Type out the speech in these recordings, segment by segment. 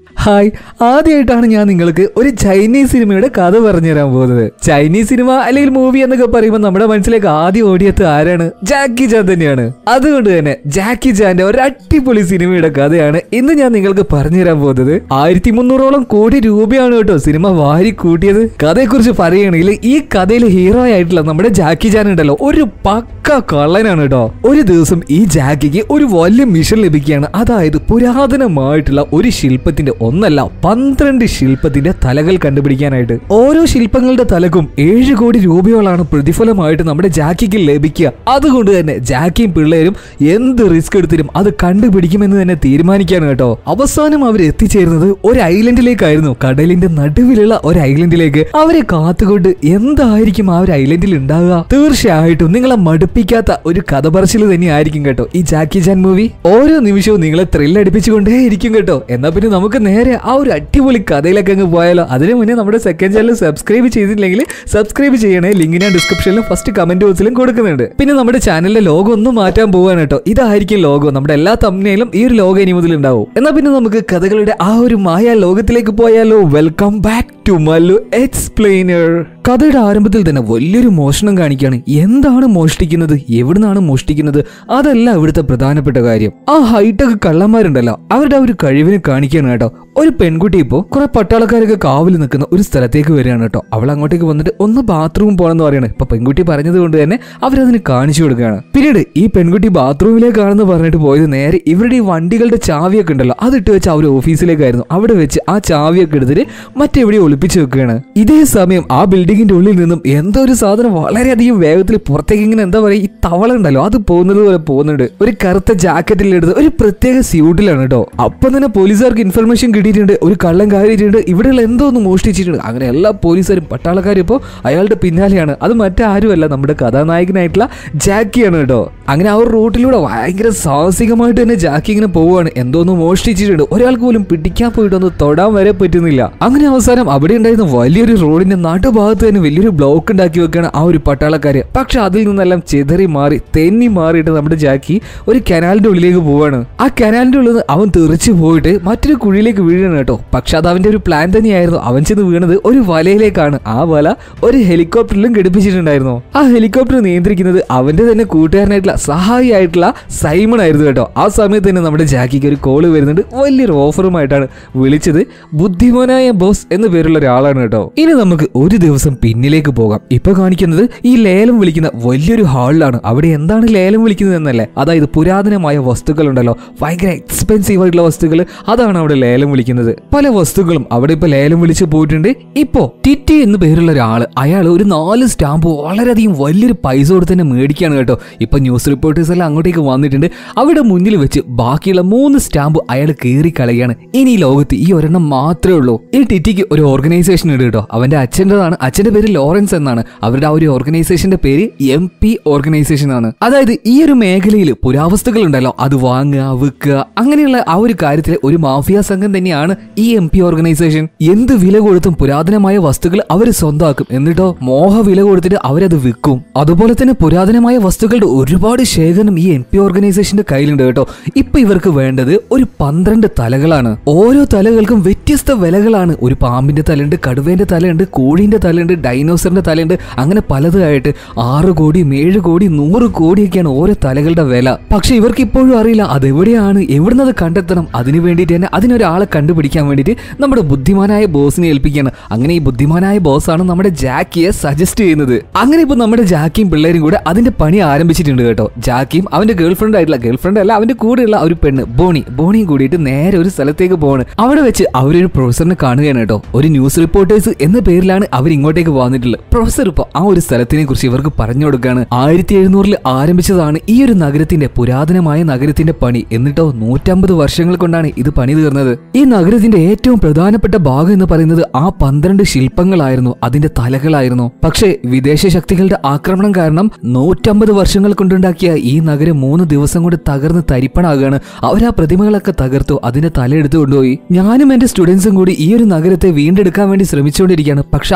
Hi ആദ്യമായിട്ടാണ് ഞാൻ നിങ്ങൾക്ക് ഒരു ചൈനീസ് സിനിമയുടെ കഥ പറഞ്ഞു തരാൻ പോകുന്നത് ചൈനീസ് സിനിമ അല്ലെങ്കിൽ മൂവി എന്നൊക്കെ പറയുമ്പോൾ നമ്മുടെ മനസ്സിലേക്ക് ആദ്യം ഓടിയെത്തുക ആരാണ് ജാക്കി ചാൻ തന്നെയാണ് അതുകൊണ്ട് തന്നെ ജാക്കി ചാന്റെ ഒരു അടിപൊളി സിനിമയുടെ കഥയാണ് ഇന്ന് ഞാൻ നിങ്ങൾക്ക് പറഞ്ഞു തരാൻ പോകുന്നത് ആയിരത്തി മുന്നൂറോളം കോടി രൂപയാണ് കേട്ടോ സിനിമ വാരി കൂട്ടിയത് കഥയെക്കുറിച്ച് പറയുകയാണെങ്കിൽ ഈ കഥയിലെ ഹീറോ ആയിട്ടുള്ള നമ്മുടെ ജാക്കി ചാൻ ഉണ്ടല്ലോ ഒരു പക്ക കള്ളനാണ് കേട്ടോ ഒരു ദിവസം ഈ ജാക്കിക്ക് ഒരു വലിയ മിഷൻ ലഭിക്കുകയാണ് അതായത് പുരാതനമായിട്ടുള്ള ഒരു ശില്പത്തിന്റെ ഒന്നല്ല പന്ത്രണ്ട് ശില്പത്തിന്റെ തലകൾ കണ്ടുപിടിക്കാനായിട്ട് ഓരോ ശില്പങ്ങളുടെ തലക്കും ഏഴ് കോടി രൂപയോളാണ് പ്രതിഫലമായിട്ട് നമ്മുടെ ജാക്കിക്ക് ലഭിക്കുക അതുകൊണ്ട് തന്നെ ജാക്കിയും പിള്ളേരും എന്ത് റിസ്ക് എടുത്തിട്ടും അത് കണ്ടുപിടിക്കുമെന്ന് തന്നെ തീരുമാനിക്കാണ് കേട്ടോ അവസാനം അവർ എത്തിച്ചേരുന്നത് ഒരു ഐലൻഡിലേക്കായിരുന്നു കടലിന്റെ നടുവിലുള്ള ഒരു ഐലൻഡിലേക്ക് അവരെ കാത്തുകൊണ്ട് എന്തായിരിക്കും ആ ഒരു ഐലൻഡിൽ ഉണ്ടാകുക തീർച്ചയായിട്ടും നിങ്ങളെ മടുപ്പിക്കാത്ത ഒരു കഥ പറച്ചിൽ തന്നെയായിരിക്കും കേട്ടോ ഈ ജാക്കി ജാൻ മൂവി ഓരോ നിമിഷവും നിങ്ങളെ ത്രില്ലടിപ്പിച്ചുകൊണ്ടേ ഇരിക്കും കേട്ടോ എന്നാ പിന്നെ നമുക്ക് നേരെ ആ ഒരു അടിപൊളി കഥയിലേക്ക് അങ്ങ് പോയാലോ അതിനു മുന്നേ നമ്മുടെ സെക്കൻഡ് ചാനൽ സബ്സ്ക്രൈബ് ചെയ്തിട്ടില്ലെങ്കിൽ സബ്സ്ക്രൈബ് ചെയ്യണേ ലിങ്ക് ഞാൻ ഡിസ്ക്രിപ്ഷനിലും ഫസ്റ്റ് കമന്റ് ബോക്സിലും കൊടുക്കുന്നുണ്ട് പിന്നെ നമ്മുടെ ചാനലിലെ ലോഗോ ഒന്നും മാറ്റാൻ പോവാണ് കേട്ടോ ഇതായിരിക്കും ലോഗോ നമ്മുടെ എല്ലാ തമ്മിലും ഈ ഒരു ലോഗോ ഇനി മുതൽ ഉണ്ടാവും എന്നാ പിന്നെ നമുക്ക് കഥകളുടെ ആ ഒരു മായ ലോകത്തിലേക്ക് പോയാലോ welcome back to Mallu explainer കഥയുടെ ആരംഭത്തിൽ തന്നെ വലിയൊരു മോഷണം കാണിക്കുകയാണ് എന്താണ് മോഷ്ടിക്കുന്നത് എവിടുന്നാണ് മോഷ്ടിക്കുന്നത് അതല്ല ഇവിടുത്തെ പ്രധാനപ്പെട്ട കാര്യം ആ ഹൈടെക് കള്ളന്മാരുണ്ടല്ലോ അവരുടെ ആ ഒരു കഴിവിനെ കാണിക്കുകയാണ് കേട്ടോ ഒരു പെൺകുട്ടി ഇപ്പോൾ കുറെ പട്ടാളക്കാരൊക്കെ കാവൽ നിൽക്കുന്ന ഒരു സ്ഥലത്തേക്ക് വരികയാണ് കേട്ടോ അവൾ അങ്ങോട്ടേക്ക് വന്നിട്ട് ഒന്ന് ബാത്റൂം പോകണമെന്ന് പറയണേ ഇപ്പൊ പെൺകുട്ടി പറഞ്ഞത് കൊണ്ട് തന്നെ അവരതിന് കാണിച്ചു കൊടുക്കുകയാണ് പിന്നീട് ഈ പെൺകുട്ടി ബാത്റൂമിലേക്കാണെന്ന് പറഞ്ഞിട്ട് പോയത് നേരെ ഇവരുടെ ഈ വണ്ടികളുടെ ചാവിയൊക്കെ ഉണ്ടല്ലോ അതിട്ട് വെച്ച് അവർ ഓഫീസിലേക്കായിരുന്നു അവിടെ വെച്ച് ആ ചാവിയൊക്കെ എടുത്തിട്ട് മറ്റെവിടെ ഒളിപ്പിച്ചു വെക്കുകയാണ് ഇതേ സമയം ആ ബിൽഡിങ്ങിന്റെ ഉള്ളിൽ നിന്നും എന്തോ ഒരു സാധനം വളരെയധികം വേഗത്തിൽ പുറത്തേക്ക് ഇങ്ങനെ എന്താ പറയുക ഈ തവള ഉണ്ടല്ലോ അത് പോകുന്നത് പോലെ പോകുന്നുണ്ട് ഒരു കറുത്ത ജാക്കറ്റിൽ എടുത്ത് ഒരു പ്രത്യേക സ്യൂട്ടിലാണ് കേട്ടോ അപ്പം തന്നെ പോലീസുകാർക്ക് ഇൻഫർമേഷൻ കിട്ടിയിട്ടുണ്ട് ഒരു കള്ളം കാര്യമായിട്ടുണ്ട് ഇവിടെയുള്ള എന്തോ ഒന്ന് മോഷ്ടിച്ചിട്ടുണ്ട് അങ്ങനെ എല്ലാ പോലീസുകാരും പട്ടാളക്കാരും ഇപ്പോൾ അയാളുടെ പിന്നാലെയാണ് അത് മറ്റാരുമല്ല നമ്മുടെ കഥാനായകനായിട്ടുള്ള ജാക്കിയാണ് കേട്ടോ അങ്ങനെ ആ ഒരു റൂട്ടിലൂടെ ഭയങ്കര സാഹസികമായിട്ട് തന്നെ ജാക്കി ഇങ്ങനെ പോവുകയാണ് എന്തോന്ന് മോഷ്ടിച്ചിട്ടുണ്ട് ഒരാൾക്ക് പോലും പിടിക്കാൻ പോയിട്ടൊന്ന് തൊടാൻ വരെ പറ്റുന്നില്ല അങ്ങനെ അവസാനം അവിടെ ഉണ്ടായിരുന്ന വലിയൊരു റോഡിന്റെ നടുഭാഗത്ത് തന്നെ വലിയൊരു ബ്ലോക്ക് ഉണ്ടാക്കി വെക്കുകയാണ് ആ ഒരു പട്ടാളക്കാര് പക്ഷെ അതിൽ നിന്നെല്ലാം ചെതറി മാറി തെന്നി മാറിയിട്ട് നമ്മുടെ ജാക്കി ഒരു കനാലിന്റെ ഉള്ളിലേക്ക് പോവാണ് ആ കനാലിന്റെ ഉള്ളിൽ നിന്ന് അവൻ തെറിച്ച് പോയിട്ട് മറ്റൊരു കുഴിയിലേക്ക് വീഴണം കേട്ടോ പക്ഷെ അത് അവന്റെ ഒരു പ്ലാൻ തന്നെയായിരുന്നു അവൻ ചെന്ന് വീണത് ഒരു വലയിലേക്കാണ് ആ വല ഒരു ഹെലികോപ്റ്ററിലും ഘടിപ്പിച്ചിട്ടുണ്ടായിരുന്നു ആ ഹെലികോപ്റ്റർ നിയന്ത്രിക്കുന്നത് അവന്റെ തന്നെ കൂട്ടുകാരനായിട്ടുള്ള സഹായിയായിട്ടുള്ള സൈമൺ ആയിരുന്നു കേട്ടോ ആ സമയത്ത് തന്നെ നമ്മുടെ ജാക്കിക്ക് ഒരു കോള് വരുന്നുണ്ട് വലിയൊരു ഓഫറുമായിട്ടാണ് വിളിച്ചത് ബുദ്ധിമാനായ ബോസ് എന്ന പേരുള്ള ഒരാളാണ് കേട്ടോ ഇനി നമുക്ക് ഒരു ദിവസം പിന്നിലേക്ക് പോകാം ഇപ്പൊ കാണിക്കുന്നത് ഈ ലേലം വിളിക്കുന്ന വലിയൊരു ഹാളിലാണ് അവിടെ എന്താണ് ലേലം വിളിക്കുന്നത് എന്നല്ലേ അതായത് പുരാതനമായ വസ്തുക്കൾ ഉണ്ടല്ലോ ഭയങ്കര എക്സ്പെൻസീവ് ആയിട്ടുള്ള വസ്തുക്കൾ അതാണ് അവിടെ ലേലം വിളിക്കുന്നത് പല വസ്തുക്കളും അവിടെ ഇപ്പൊ ലേലം വിളിച്ച് പോയിട്ടുണ്ട് ഇപ്പോ ടിറ്റി എന്ന് പേരുള്ള ഒരാള് അയാൾ ഒരു നാല് സ്റ്റാമ്പ് വളരെയധികം വലിയൊരു പൈസ കൊടുത്ത് തന്നെ മേടിക്കുകയാണ് കേട്ടോ ഇപ്പൊ ന്യൂസ് റിപ്പോർട്ടേഴ്സ് എല്ലാം അങ്ങോട്ടേക്ക് വന്നിട്ടുണ്ട് അവിടെ മുന്നിൽ വെച്ച് ബാക്കിയുള്ള മൂന്ന് സ്റ്റാമ്പ് അയാൾ കീറി കളയാണ് ഇനി ഈ ലോകത്ത് ഈ ഒരെണ്ണം മാത്രമേ ഉള്ളൂ ഈ ടിറ്റിക്ക് ഒരു ഓർഗനൈസേഷൻ ഉണ്ട് കേട്ടോ അവന്റെ അച്ഛൻ്റെതാണ് അച്ഛന്റെ പേര് ലോറൻസ് എന്നാണ് അവരുടെ ആ ഒരു ഓർഗനൈസേഷന്റെ പേര് എം പി ഓർഗനൈസേഷൻ ആണ് അതായത് ഈ ഒരു മേഖലയിൽ പുരാവസ്തുക്കൾ ഉണ്ടല്ലോ അത് വാങ്ങുക വിൽക്കുക അങ്ങനെയുള്ള ആ ഒരു കാര്യത്തിൽ ഒരു മാഫിയ സംഘം തന്നെയാണ് ഈ എം പി ഓർഗനൈസേഷൻ എന്ത് വില കൊടുത്തും പുരാതനമായ വസ്തുക്കൾ അവർ സ്വന്തമാക്കും എന്നിട്ടോ മോഹ വില കൊടുത്തിട്ട് അവരത് വിൽക്കും അതുപോലെ തന്നെ പുരാതനമായ വസ്തുക്കളുടെ ഒരുപാട് ശേഖരണം ഈ എം പി ഓർഗനൈസേഷന്റെ കയ്യിലുണ്ട് കേട്ടോ ഇപ്പൊ ഇവർക്ക് വേണ്ടത് ഒരു പന്ത്രണ്ട് തലകളാണ് ഓരോ തലകൾക്കും വ്യത്യസ്ത വിലകളാണ് ഒരു പാമ്പിന്റെ തലയുണ്ട് കടുവേന്റെ തലയുണ്ട് കോഴിന്റെ തലയുണ്ട് ഡൈനോസറിന്റെ തലയുണ്ട് അങ്ങനെ പലതായിട്ട് ആറ് കോടിയും ഏഴ് കോടി നൂറ് കോടിയൊക്കെയാണ് ഓരോ തലകളുടെ വില പക്ഷെ ഇവർക്ക് ഇപ്പോഴും അറിയില്ല അതെവിടെയാണ് എവിടുന്ന് അത് കണ്ടെത്തണം അതിനു വേണ്ടിയിട്ട് തന്നെ അതിനൊരാളെ കണ്ടുപിടിക്കാൻ വേണ്ടിയിട്ട് നമ്മുടെ ബുദ്ധിമാനായ ബോസിനെ ഏൽപ്പിക്കുകയാണ് അങ്ങനെ ഈ ബുദ്ധിമാനായ ബോസാണ് നമ്മുടെ ജാക്കിയെ സജസ്റ്റ് ചെയ്യുന്നത് അങ്ങനെ ഇപ്പൊ നമ്മുടെ ജാക്കിയും പിള്ളേരും കൂടെ അതിന്റെ പണി ആരംഭിച്ചിട്ടുണ്ട് കേട്ടോ ജാക്കിയും അവന്റെ ഗേൾ ഫ്രണ്ട് ആയിട്ടുള്ള ഗേൾ ഫ്രണ്ട് അല്ല അവന്റെ കൂടെയുള്ള ഒരു പെണ്ണ് ബോണി ബോണിയും കൂടിയിട്ട് നേരെ ഒരു സ്ഥലത്തേക്ക് പോവാണ് അവിടെ വെച്ച് അവരൊരു പ്രൊഫസറിനെ കാണുകയാണ് കേട്ടോ ഒരു ന്യൂസ് റിപ്പോർട്ടേഴ്സ് എന്ന പേരിലാണ് അവർ ഇങ്ങോട്ടേക്ക് വന്നിട്ടുള്ളത് പ്രൊഫസർ ഇപ്പൊ ആ ഒരു സ്ഥലത്തിനെ കുറിച്ച് ഇവർക്ക് പറഞ്ഞു കൊടുക്കുകയാണ് ആയിരത്തി എഴുന്നൂറിൽ ആരംഭിച്ചതാണ് ഈ ഒരു നഗരത്തിന്റെ പുരാതനമായ നഗരത്തിന്റെ പണി എന്നിട്ടോ നൂറ്റമ്പത് വർഷങ്ങൾ കൊണ്ടാണ് ഇത് പണി തീർന്നത് ഈ നഗരത്തിന്റെ ഏറ്റവും പ്രധാനപ്പെട്ട ഭാഗം എന്ന് പറയുന്നത് ആ പന്ത്രണ്ട് ശില്പങ്ങളായിരുന്നു അതിന്റെ തലകളായിരുന്നു പക്ഷേ വിദേശ ശക്തികളുടെ ആക്രമണം കാരണം നൂറ്റമ്പത് വർഷങ്ങൾ കൊണ്ടുണ്ടാക്കിയ ഈ നഗരം മൂന്ന് ദിവസം കൊണ്ട് തകർന്ന് തരിപ്പണാകുകയാണ് അവർ ആ പ്രതിമകളൊക്കെ തകർത്തു അതിന്റെ തല എടുത്തു കൊണ്ടുപോയി ഞാനും എന്റെ സ്റ്റുഡൻസും കൂടി ഈ ഒരു നഗരത്തെ വീണ്ടെടുക്കാൻ വേണ്ടി ശ്രമിച്ചുകൊണ്ടിരിക്കുകയാണ് പക്ഷെ ആ തലകൾ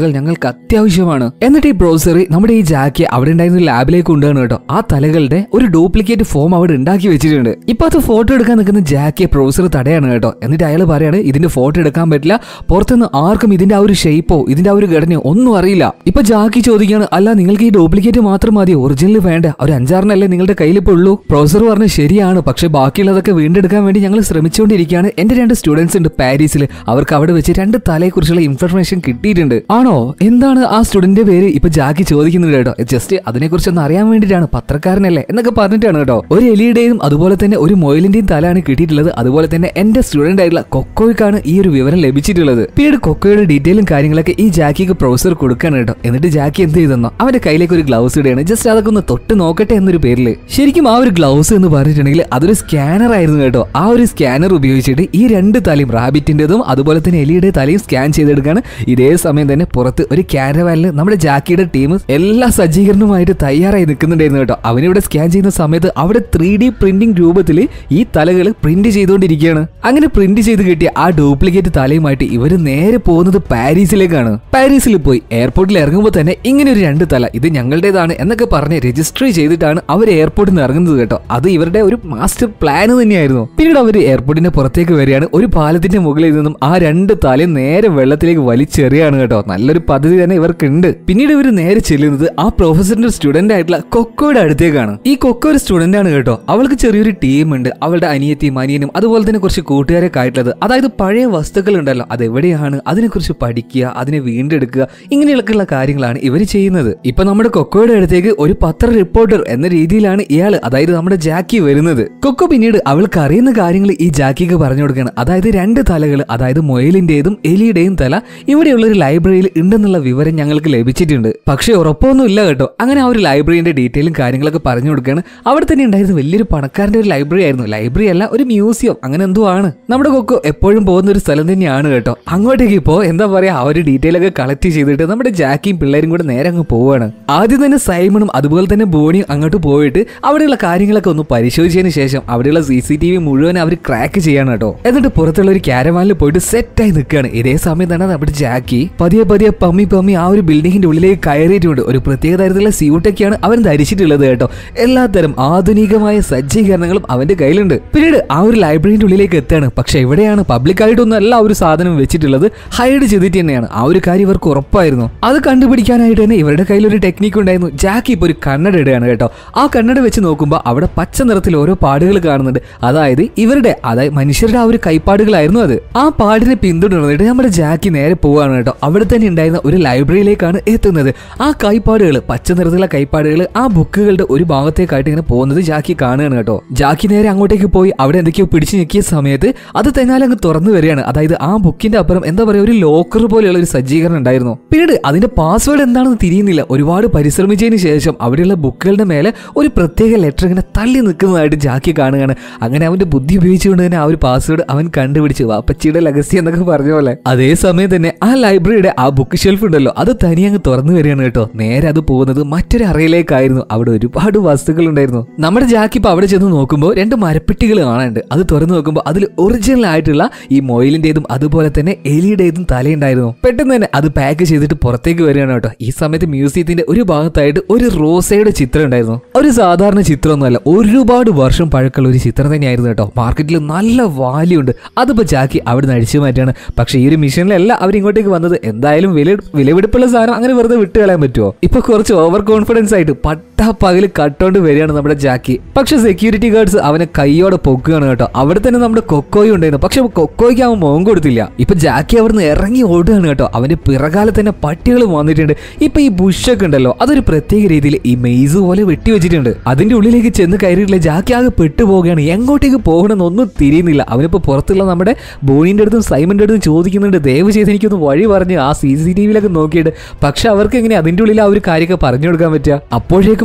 തലകൾ ഞങ്ങൾക്ക് അത്യാവശ്യമാണ് എന്നിട്ട് ഈ ബ്രോസറി നമ്മുടെ ഈ ജാക്കി അവിടെ ഉണ്ടായിരുന്ന ലാബിലേക്ക് കൊണ്ടുവന്നു കേട്ടോ ആ തലകളുടെ ഒരു ഡ്യൂപ്ലിക്കേറ്റ് ഫോം അവിടെ ഉണ്ടാക്കി വെച്ചിട്ടുണ്ട് ഇപ്പൊ അത് ഫോട്ടോ എടുക്കാൻ നിൽക്കുന്ന ജാക്കിയെ പ്രൊഫസർ തടയാണ് കേട്ടോ എന്നിട്ട് അയാൾ പറയാണ് ഇതിന്റെ ഫോട്ടോ എടുക്കാൻ പറ്റില്ല പുറത്തുനിന്ന് ആർക്കും ഇതിന്റെ ആ ഒരു ഷേപ്പോ ഇതിന്റെ ആ ഒരു ഘടനയോ ഒന്നും അറിയില്ല ഇപ്പൊ ജാക്കി ചോദിക്കുകയാണ് അല്ല നിങ്ങൾക്ക് ഈ ഡ്യൂപ്ലിക്കേറ്റ് മാത്രം മതി ഒറിജിനൽ വേണ്ട ഒരു അഞ്ചാറിനല്ലേ നിങ്ങളുടെ കയ്യിൽ ഇപ്പോൾ ഉള്ളൂ പ്രൊഫസർ പറഞ്ഞു ശരിയാണ് പക്ഷെ ബാക്കിയുള്ളതൊക്കെ വീണ്ടെടുക്കാൻ വേണ്ടി ഞങ്ങൾ ശ്രമിച്ചുകൊണ്ടിരിക്കുകയാണ് എന്റെ രണ്ട് സ്റ്റുഡൻസ് ഉണ്ട് പാരീസിൽ അവർക്ക് അവിടെ വെച്ച് രണ്ട് തലയെക്കുറിച്ചുള്ള ഇൻഫർമേഷൻ കിട്ടിയിട്ടുണ്ട് ആണോ എന്താണ് ആ സ്റ്റുഡന്റിന്റെ പേര് ഇപ്പൊ ജാക്കി ചോദിക്കുന്നുണ്ട് കേട്ടോ ജസ്റ്റ് അതിനെക്കുറിച്ച് ഒന്ന് അറിയാൻ വേണ്ടിയിട്ടാണ് പത്രക്കാരനല്ലേ എന്നൊക്കെ പറഞ്ഞിട്ടാണ് കേട്ടോ ഒരു എലിയുടെയും അതുപോലെ തന്നെ ഒരു മൊയിലിന്റെയും തലയാണ് കിട്ടിയിട്ടുള്ളത് അതുപോലെ തന്നെ എന്റെ സ്റ്റുഡന്റ് ആയിട്ടുള്ള കൊക്കോയ്ക്കാണ് ഈ ഒരു വിവരം ലഭിച്ചിട്ടുള്ളത് പിന്നീട് കൊക്കോയുടെ ഡീറ്റെയിലും കാര്യങ്ങളൊക്കെ ഈ ജാക്കിക്ക് പ്രൊഫസർ കൊടുക്കാണ് കേട്ടോ എന്നിട്ട് ജാക്കി എന്ത് ചെയ്തെന്നോ അവന്റെ കയ്യിലേക്ക് ഒരു ഗ്ലൗസ് ഇടുകയാണ് ജസ്റ്റ് അതൊക്കെ ഒന്ന് തൊട്ട് നോക്കട്ടെ എന്നൊരു പേരില് ശരിക്കും ആ ഒരു ഗ്ലൗസ് എന്ന് പറഞ്ഞിട്ടുണ്ടെങ്കിൽ അതൊരു സ്കാനർ ആയിരുന്നു കേട്ടോ ആ ഒരു സ്കാനർ ഉപയോഗിച്ചിട്ട് ഈ രണ്ട് തലയും റാബിറ്റിന്റേതും അതുപോലെ തന്നെ എലിയുടെ തലയും സ്കാൻ ചെയ്തെടുക്കാണ് ഇതേ സമയം തന്നെ പുറത്ത് ഒരു ക്യാരവാനിൽ നമ്മുടെ ജാക്കിയുടെ ടീം എല്ലാ സജ്ജീകരണവുമായിട്ട് തയ്യാറായി നിൽക്കുന്നുണ്ടായിരുന്നു കേട്ടോ അവനിവിടെ സ്കാൻ ചെയ്യുന്ന സമയത്ത് അവിടെ ത്രീ ഡി പ്രിന്റിംഗ് രൂപത്തിൽ ഈ തലകൾ പ്രിന്റ് ചെയ്തുകൊണ്ടിരിക്കുകയാണ് അങ്ങനെ പ്രിന്റ് ചെയ്ത് കിട്ടിയ ആ ഡ്യൂപ്ലിക്കേറ്റ് തലയുമായിട്ട് ഇവർ നേരെ പോകുന്നത് പാരീസിലേക്കാണ് പാരീസിൽ പോയി എയർപോർട്ടിൽ ഇറങ്ങുമ്പോൾ തന്നെ ഇങ്ങനെ ഒരു രണ്ട് തല ഇത് ഞങ്ങളുടേതാണ് എന്നൊക്കെ പറഞ്ഞ് രജിസ്റ്റർ ചെയ്തിട്ടാണ് അവർ എയർപോർട്ടിൽ നിന്ന് ഇറങ്ങുന്നത് കേട്ടോ അത് ഇവരുടെ ഒരു മാസ്റ്റർ പ്ലാൻ തന്നെയായിരുന്നു പിന്നീട് അവർ എയർപോർട്ടിന്റെ പുറത്തേക്ക് വരികയാണ് ഒരു പാലത്തിന്റെ മുകളിൽ നിന്നും ആ രണ്ട് തലയും നേരെ വെള്ളത്തിലേക്ക് വലിച്ചെറിയാണ് കേട്ടോ നല്ലൊരു പദ്ധതി തന്നെ ഇവർക്കുണ്ട് പിന്നീട് ഇവർ നേരെ ചെല്ലുന്നത് ആ പ്രൊഫസറിന്റെ സ്റ്റുഡന്റ് ആയിട്ടുള്ള കൊക്കോയുടെ അടുത്തേക്കാണ് ഈ കൊക്കോ ഒരു സ്റ്റുഡന്റ് ആണ് കേട്ടോ അവൾക്ക് ചെറിയൊരു ടീം ഉണ്ട് അവളുടെ അനിയത്തിയും അനിയനും അതുപോലെ തന്നെ കുറച്ച് കൂട്ടുകാരൊക്കെ ആയിട്ടുള്ളത് അതായത് പഴയ വസ്തുക്കൾ ഉണ്ടല്ലോ അത് എവിടെയാണ് അതിനെക്കുറിച്ച് പഠിക്കുക അതിനെ വീണ്ടെടുക്കുക ഇങ്ങനെയൊക്കെയുള്ള കാര്യങ്ങളാണ് ഇവർ ചെയ്യുന്നത് ഇപ്പൊ നമ്മുടെ കൊക്കോയുടെ അടുത്തേക്ക് ഒരു പത്ര റിപ്പോർട്ടർ എന്ന രീതിയിലാണ് ഇയാൾ അതായത് നമ്മുടെ ജാക്കി വരുന്നത് കൊക്കോ പിന്നീട് അവൾക്ക് അറിയുന്ന കാര്യങ്ങൾ ഈ ജാക്കിക്ക് പറഞ്ഞു കൊടുക്കുകയാണ് അതായത് രണ്ട് തലകൾ അതായത് മൊയലിന്റേതും എലിയുടെയും തല ഇവിടെയുള്ള ഒരു ലൈബ്രറിയിൽ ഉണ്ടെന്നുള്ള വിവരം ഞങ്ങൾക്ക് ലഭിച്ചിട്ടുണ്ട് പക്ഷേ ഉറപ്പൊന്നും ഇല്ല കേട്ടോ അങ്ങനെ ആ ഒരു ലൈബ്രറിന്റെ ഡീറ്റെയിലും കാര്യങ്ങളൊക്കെ പറഞ്ഞു കൊടുക്കുകയാണ് അവിടെ തന്നെ ഉണ്ടായിരുന്ന വലിയൊരു പണക്കാരന്റെ ഒരു ലൈബ്രറി ആയിരുന്നു ലൈബ്രറി അല്ല ഒരു മ്യൂസിയം അങ്ങനെ എന്തോ ആണ് നമ്മുടെ കൊക്കോ എപ്പോഴും പോകുന്ന ഒരു സ്ഥലം തന്നെയാണ് കേട്ടോ അങ്ങോട്ടേക്ക് ഇപ്പോ എന്താ പറയാ ആ ഒരു ഡീറ്റെയിൽ ഒക്കെ കളക്ട് ചെയ്തിട്ട് നമ്മുടെ ജാക്കിയും പിള്ളേരും കൂടെ നേരെ അങ്ങ് പോവാണ് ആദ്യം തന്നെ സൈമണും അതുപോലെ തന്നെ ബോണിയും അങ്ങോട്ട് പോയിട്ട് അവിടെയുള്ള കാര്യങ്ങളൊക്കെ ഒന്ന് പരിശോധിച്ചതിന് ശേഷം അവിടെയുള്ള സി സി ടി വി മുഴുവൻ അവർ ക്രാക്ക് ചെയ്യാണ് കേട്ടോ എന്നിട്ട് പുറത്തുള്ള ഒരു ക്യാരവാനിൽ പോയിട്ട് സെറ്റായി നിൽക്കുകയാണ് ഇതേ സമയം തന്നെ നമ്മുടെ ജാക്കി പതിയെ പതിയെ പമ്മി പമ്മി ആ ഒരു ബിൽഡിങ്ങിന്റെ ഉള്ളിലേക്ക് കയറിയിട്ടുണ്ട് ഒരു പ്രത്യേക തരത്തിലുള്ള സ്യൂട്ടൊക്കെയാണ് അവൻ ധരിച്ചിട്ടുള്ളത് കേട്ടോ എല്ലാത്തരം ആധുനികമായ സജ്ജീകരണങ്ങളും അവന്റെ കയ്യിലുണ്ട് പിന്നീട് ആ ഒരു ലൈബ്രറിന്റെ ഉള്ളിലേക്ക് എത്താണ് പക്ഷെ എവിടെയാണ് പബ്ലിക് ആയിട്ടൊന്നും അല്ല ആ ഒരു സാധനം വെച്ചിട്ടുള്ളത് ഹൈഡ് ചെയ്തിട്ട് തന്നെയാണ് ആ ഒരു കാര്യം ഇവർക്ക് ഉറപ്പായിരുന്നു അത് കണ്ടുപിടിക്കാനായിട്ട് തന്നെ ഇവരുടെ കയ്യിൽ ഒരു ടെക്നിക്ക് ഉണ്ടായിരുന്നു ജാക്കി ഇപ്പോൾ ഒരു കണ്ണട ഇടുകയാണ് കേട്ടോ ആ കണ്ണട വെച്ച് നോക്കുമ്പോൾ അവിടെ പച്ച നിറത്തിൽ ഓരോ പാടുകൾ കാണുന്നുണ്ട് അതായത് ഇവരുടെ അതായത് മനുഷ്യരുടെ ആ ഒരു കൈപ്പാടുകളായിരുന്നു അത് ആ പാടിനെ പിന്തുടർന്നിട്ട് നമ്മുടെ ജാക്കി നേരെ പോവാണ് കേട്ടോ അവിടെ തന്നെ ഉണ്ടായിരുന്ന ഒരു ലൈബ്രറിയിലേക്കാണ് എത്തുന്നത് ആ കൈപ്പാടുകൾ പച്ച നിറത്തിലുള്ള കൈപ്പാടുകൾ ആ ബുക്കുകളുടെ ഒരു ഭാഗത്തേക്കായിട്ട് ഇങ്ങനെ പോകുന്നത് ജാക്കി കാണുകയാണ് കേട്ടോ ജാക്കി നേരെ അങ്ങോട്ടേക്ക് പോയി അവിടെ എന്തൊക്കെയോ പിടിച്ചു ഞെക്കിയ സമയത്ത് അത് തന്നാലും അങ്ങ് തുറന്നു വരികയാണ് അതായത് ആ ബുക്കിന്റെ അപ്പുറം എന്താ പറയുക ഒരു ലോക്കർ പോലെയുള്ള ഒരു സജ്ജീകരണം ഉണ്ടായിരുന്നു പിന്നീട് അതിന്റെ പാസ്വേഡ് എന്താണെന്ന് തിരിയുന്നില്ല ഒരുപാട് പരിശ്രമിച്ചതിന് ശേഷം അവിടെയുള്ള ബുക്കുകളുടെ മേലെ ഒരു പ്രത്യേക ലെറ്റർ ഇങ്ങനെ തള്ളി നിൽക്കുന്നതായിട്ട് ജാക്കി കാണുകയാണ് അങ്ങനെ അവന്റെ ബുദ്ധി ഉപയോഗിച്ചുകൊണ്ട് തന്നെ ആ ഒരു പാസ്വേഡ് അവൻ കണ്ടുപിടിച്ചു വാപ്പച്ചിയുടെ ലഗസി എന്നൊക്കെ പറഞ്ഞ പോലെ അതേ സമയം തന്നെ ആ ലൈബ്രറിയുടെ ആ ബുക്ക് ഷെൽഫ് ഉണ്ടല്ലോ അത് തനിയെ അങ്ങ് തുറന്നു വരികയാണ് കേട്ടോ നേരെ അത് പോകുന്നത് മറ്റൊരു അറയിലേക്കായിരുന്നു അവിടെ ഒരുപാട് വസ്തുക്കൾ ഉണ്ടായിരുന്നു നമ്മുടെ ജാക്കി ഇപ്പൊ അവിടെ ചെന്ന് നോക്കുമ്പോൾ രണ്ട് മരപ്പെട്ടികൾ കാണാനുണ്ട് അത് തുറന്നു നോക്കുമ്പോൾ അതിൽ ഒറിജിനൽ ആയിട്ടുള്ള ഈ മൊയിലിന്റേതും അതുപോലെ തന്നെ എലിയുടേതും തലയുണ്ടായിരുന്നു പെട്ടെന്ന് തന്നെ അത് പാക്ക് ചെയ്തിട്ട് പുറത്തേക്ക് വരികയാണ് കേട്ടോ ഈ സമയത്ത് മ്യൂസിയത്തിന്റെ ഒരു ഭാഗത്തായിട്ട് ഒരു റോസയുടെ ചിത്രം ഉണ്ടായിരുന്നു ഒരു സാധാരണ ചിത്രമൊന്നുമല്ല ഒരുപാട് വർഷം പഴക്കമുള്ള ഒരു ചിത്രം തന്നെയായിരുന്നു കേട്ടോ മാർക്കറ്റിൽ നല്ല വാല്യൂ ഉണ്ട് അതിപ്പോ ജാക്കി അവിടെ നിന്ന് അടിച്ചു മാറ്റാണ് പക്ഷേ ഈ ഒരു മിഷനിലല്ല അവർ ഇങ്ങോട്ടേക്ക് വന്നത് എന്തായാലും വില വിലപിടിപ്പുള്ള സാധനം അങ്ങനെ വെറുതെ വിട്ട് കളയാൻ പറ്റുമോ ഇപ്പൊ കുറച്ച് ഓവർ കോൺഫിഡൻസ് ആയിട്ട് പട്ടാ പകല് കട്ടോണ്ട് വരികയാണ് നമ്മുടെ ജാക്കി പക്ഷെ സെക്യൂരിറ്റി ഗാർഡ്സ് അവനെ കൈയോടെ പൊക്കുകയാണ് കേട്ടോ അവിടെ തന്നെ നമ്മുടെ കൊക്കോയും ഉണ്ടായിരുന്നു പക്ഷെ കൊക്കോയ്ക്ക് അവൻ മോൻ കൊടുത്തില്ല ഇപ്പൊ ജാക്കി അവിടുന്ന് ഇറങ്ങി ഓടുകയാണ് കേട്ടോ അവന്റെ പിറകാലെ തന്നെ പട്ടികൾ വന്നിട്ടുണ്ട് ഇപ്പൊ ഈ ബുഷൊക്കെ ഉണ്ടല്ലോ അതൊരു പ്രത്യേക രീതിയിൽ ഈ മെയ്സ് പോലെ വെട്ടി വെച്ചിട്ടുണ്ട് അതിന്റെ ഉള്ളിലേക്ക് ചെന്ന് കയറിയിട്ടില്ല ജാക്കി ആകെ പെട്ടുപോവുകയാണ് എങ്ങോട്ടേക്ക് പോകണമെന്നൊന്നും തിരിയുന്നില്ല അവനിപ്പോ പുറത്തുള്ള നമ്മുടെ ബോണിന്റെ അടുത്തും സൈമന്റെ അടുത്തും ചോദിക്കുന്നുണ്ട് ദയവ് ചെയ്ത് എനിക്കൊന്ന് വഴി പറഞ്ഞ് ആ സി സി ടി വിയിലൊക്കെ നോക്കിയിട്ട് പക്ഷെ അവർക്ക് എങ്ങനെ അതിന്റെ ഉള്ളിൽ ആ ഒരു കാര്യമൊക്കെ പറഞ്ഞു കൊടുക്കാൻ പറ്റുക അപ്പോഴേക്കും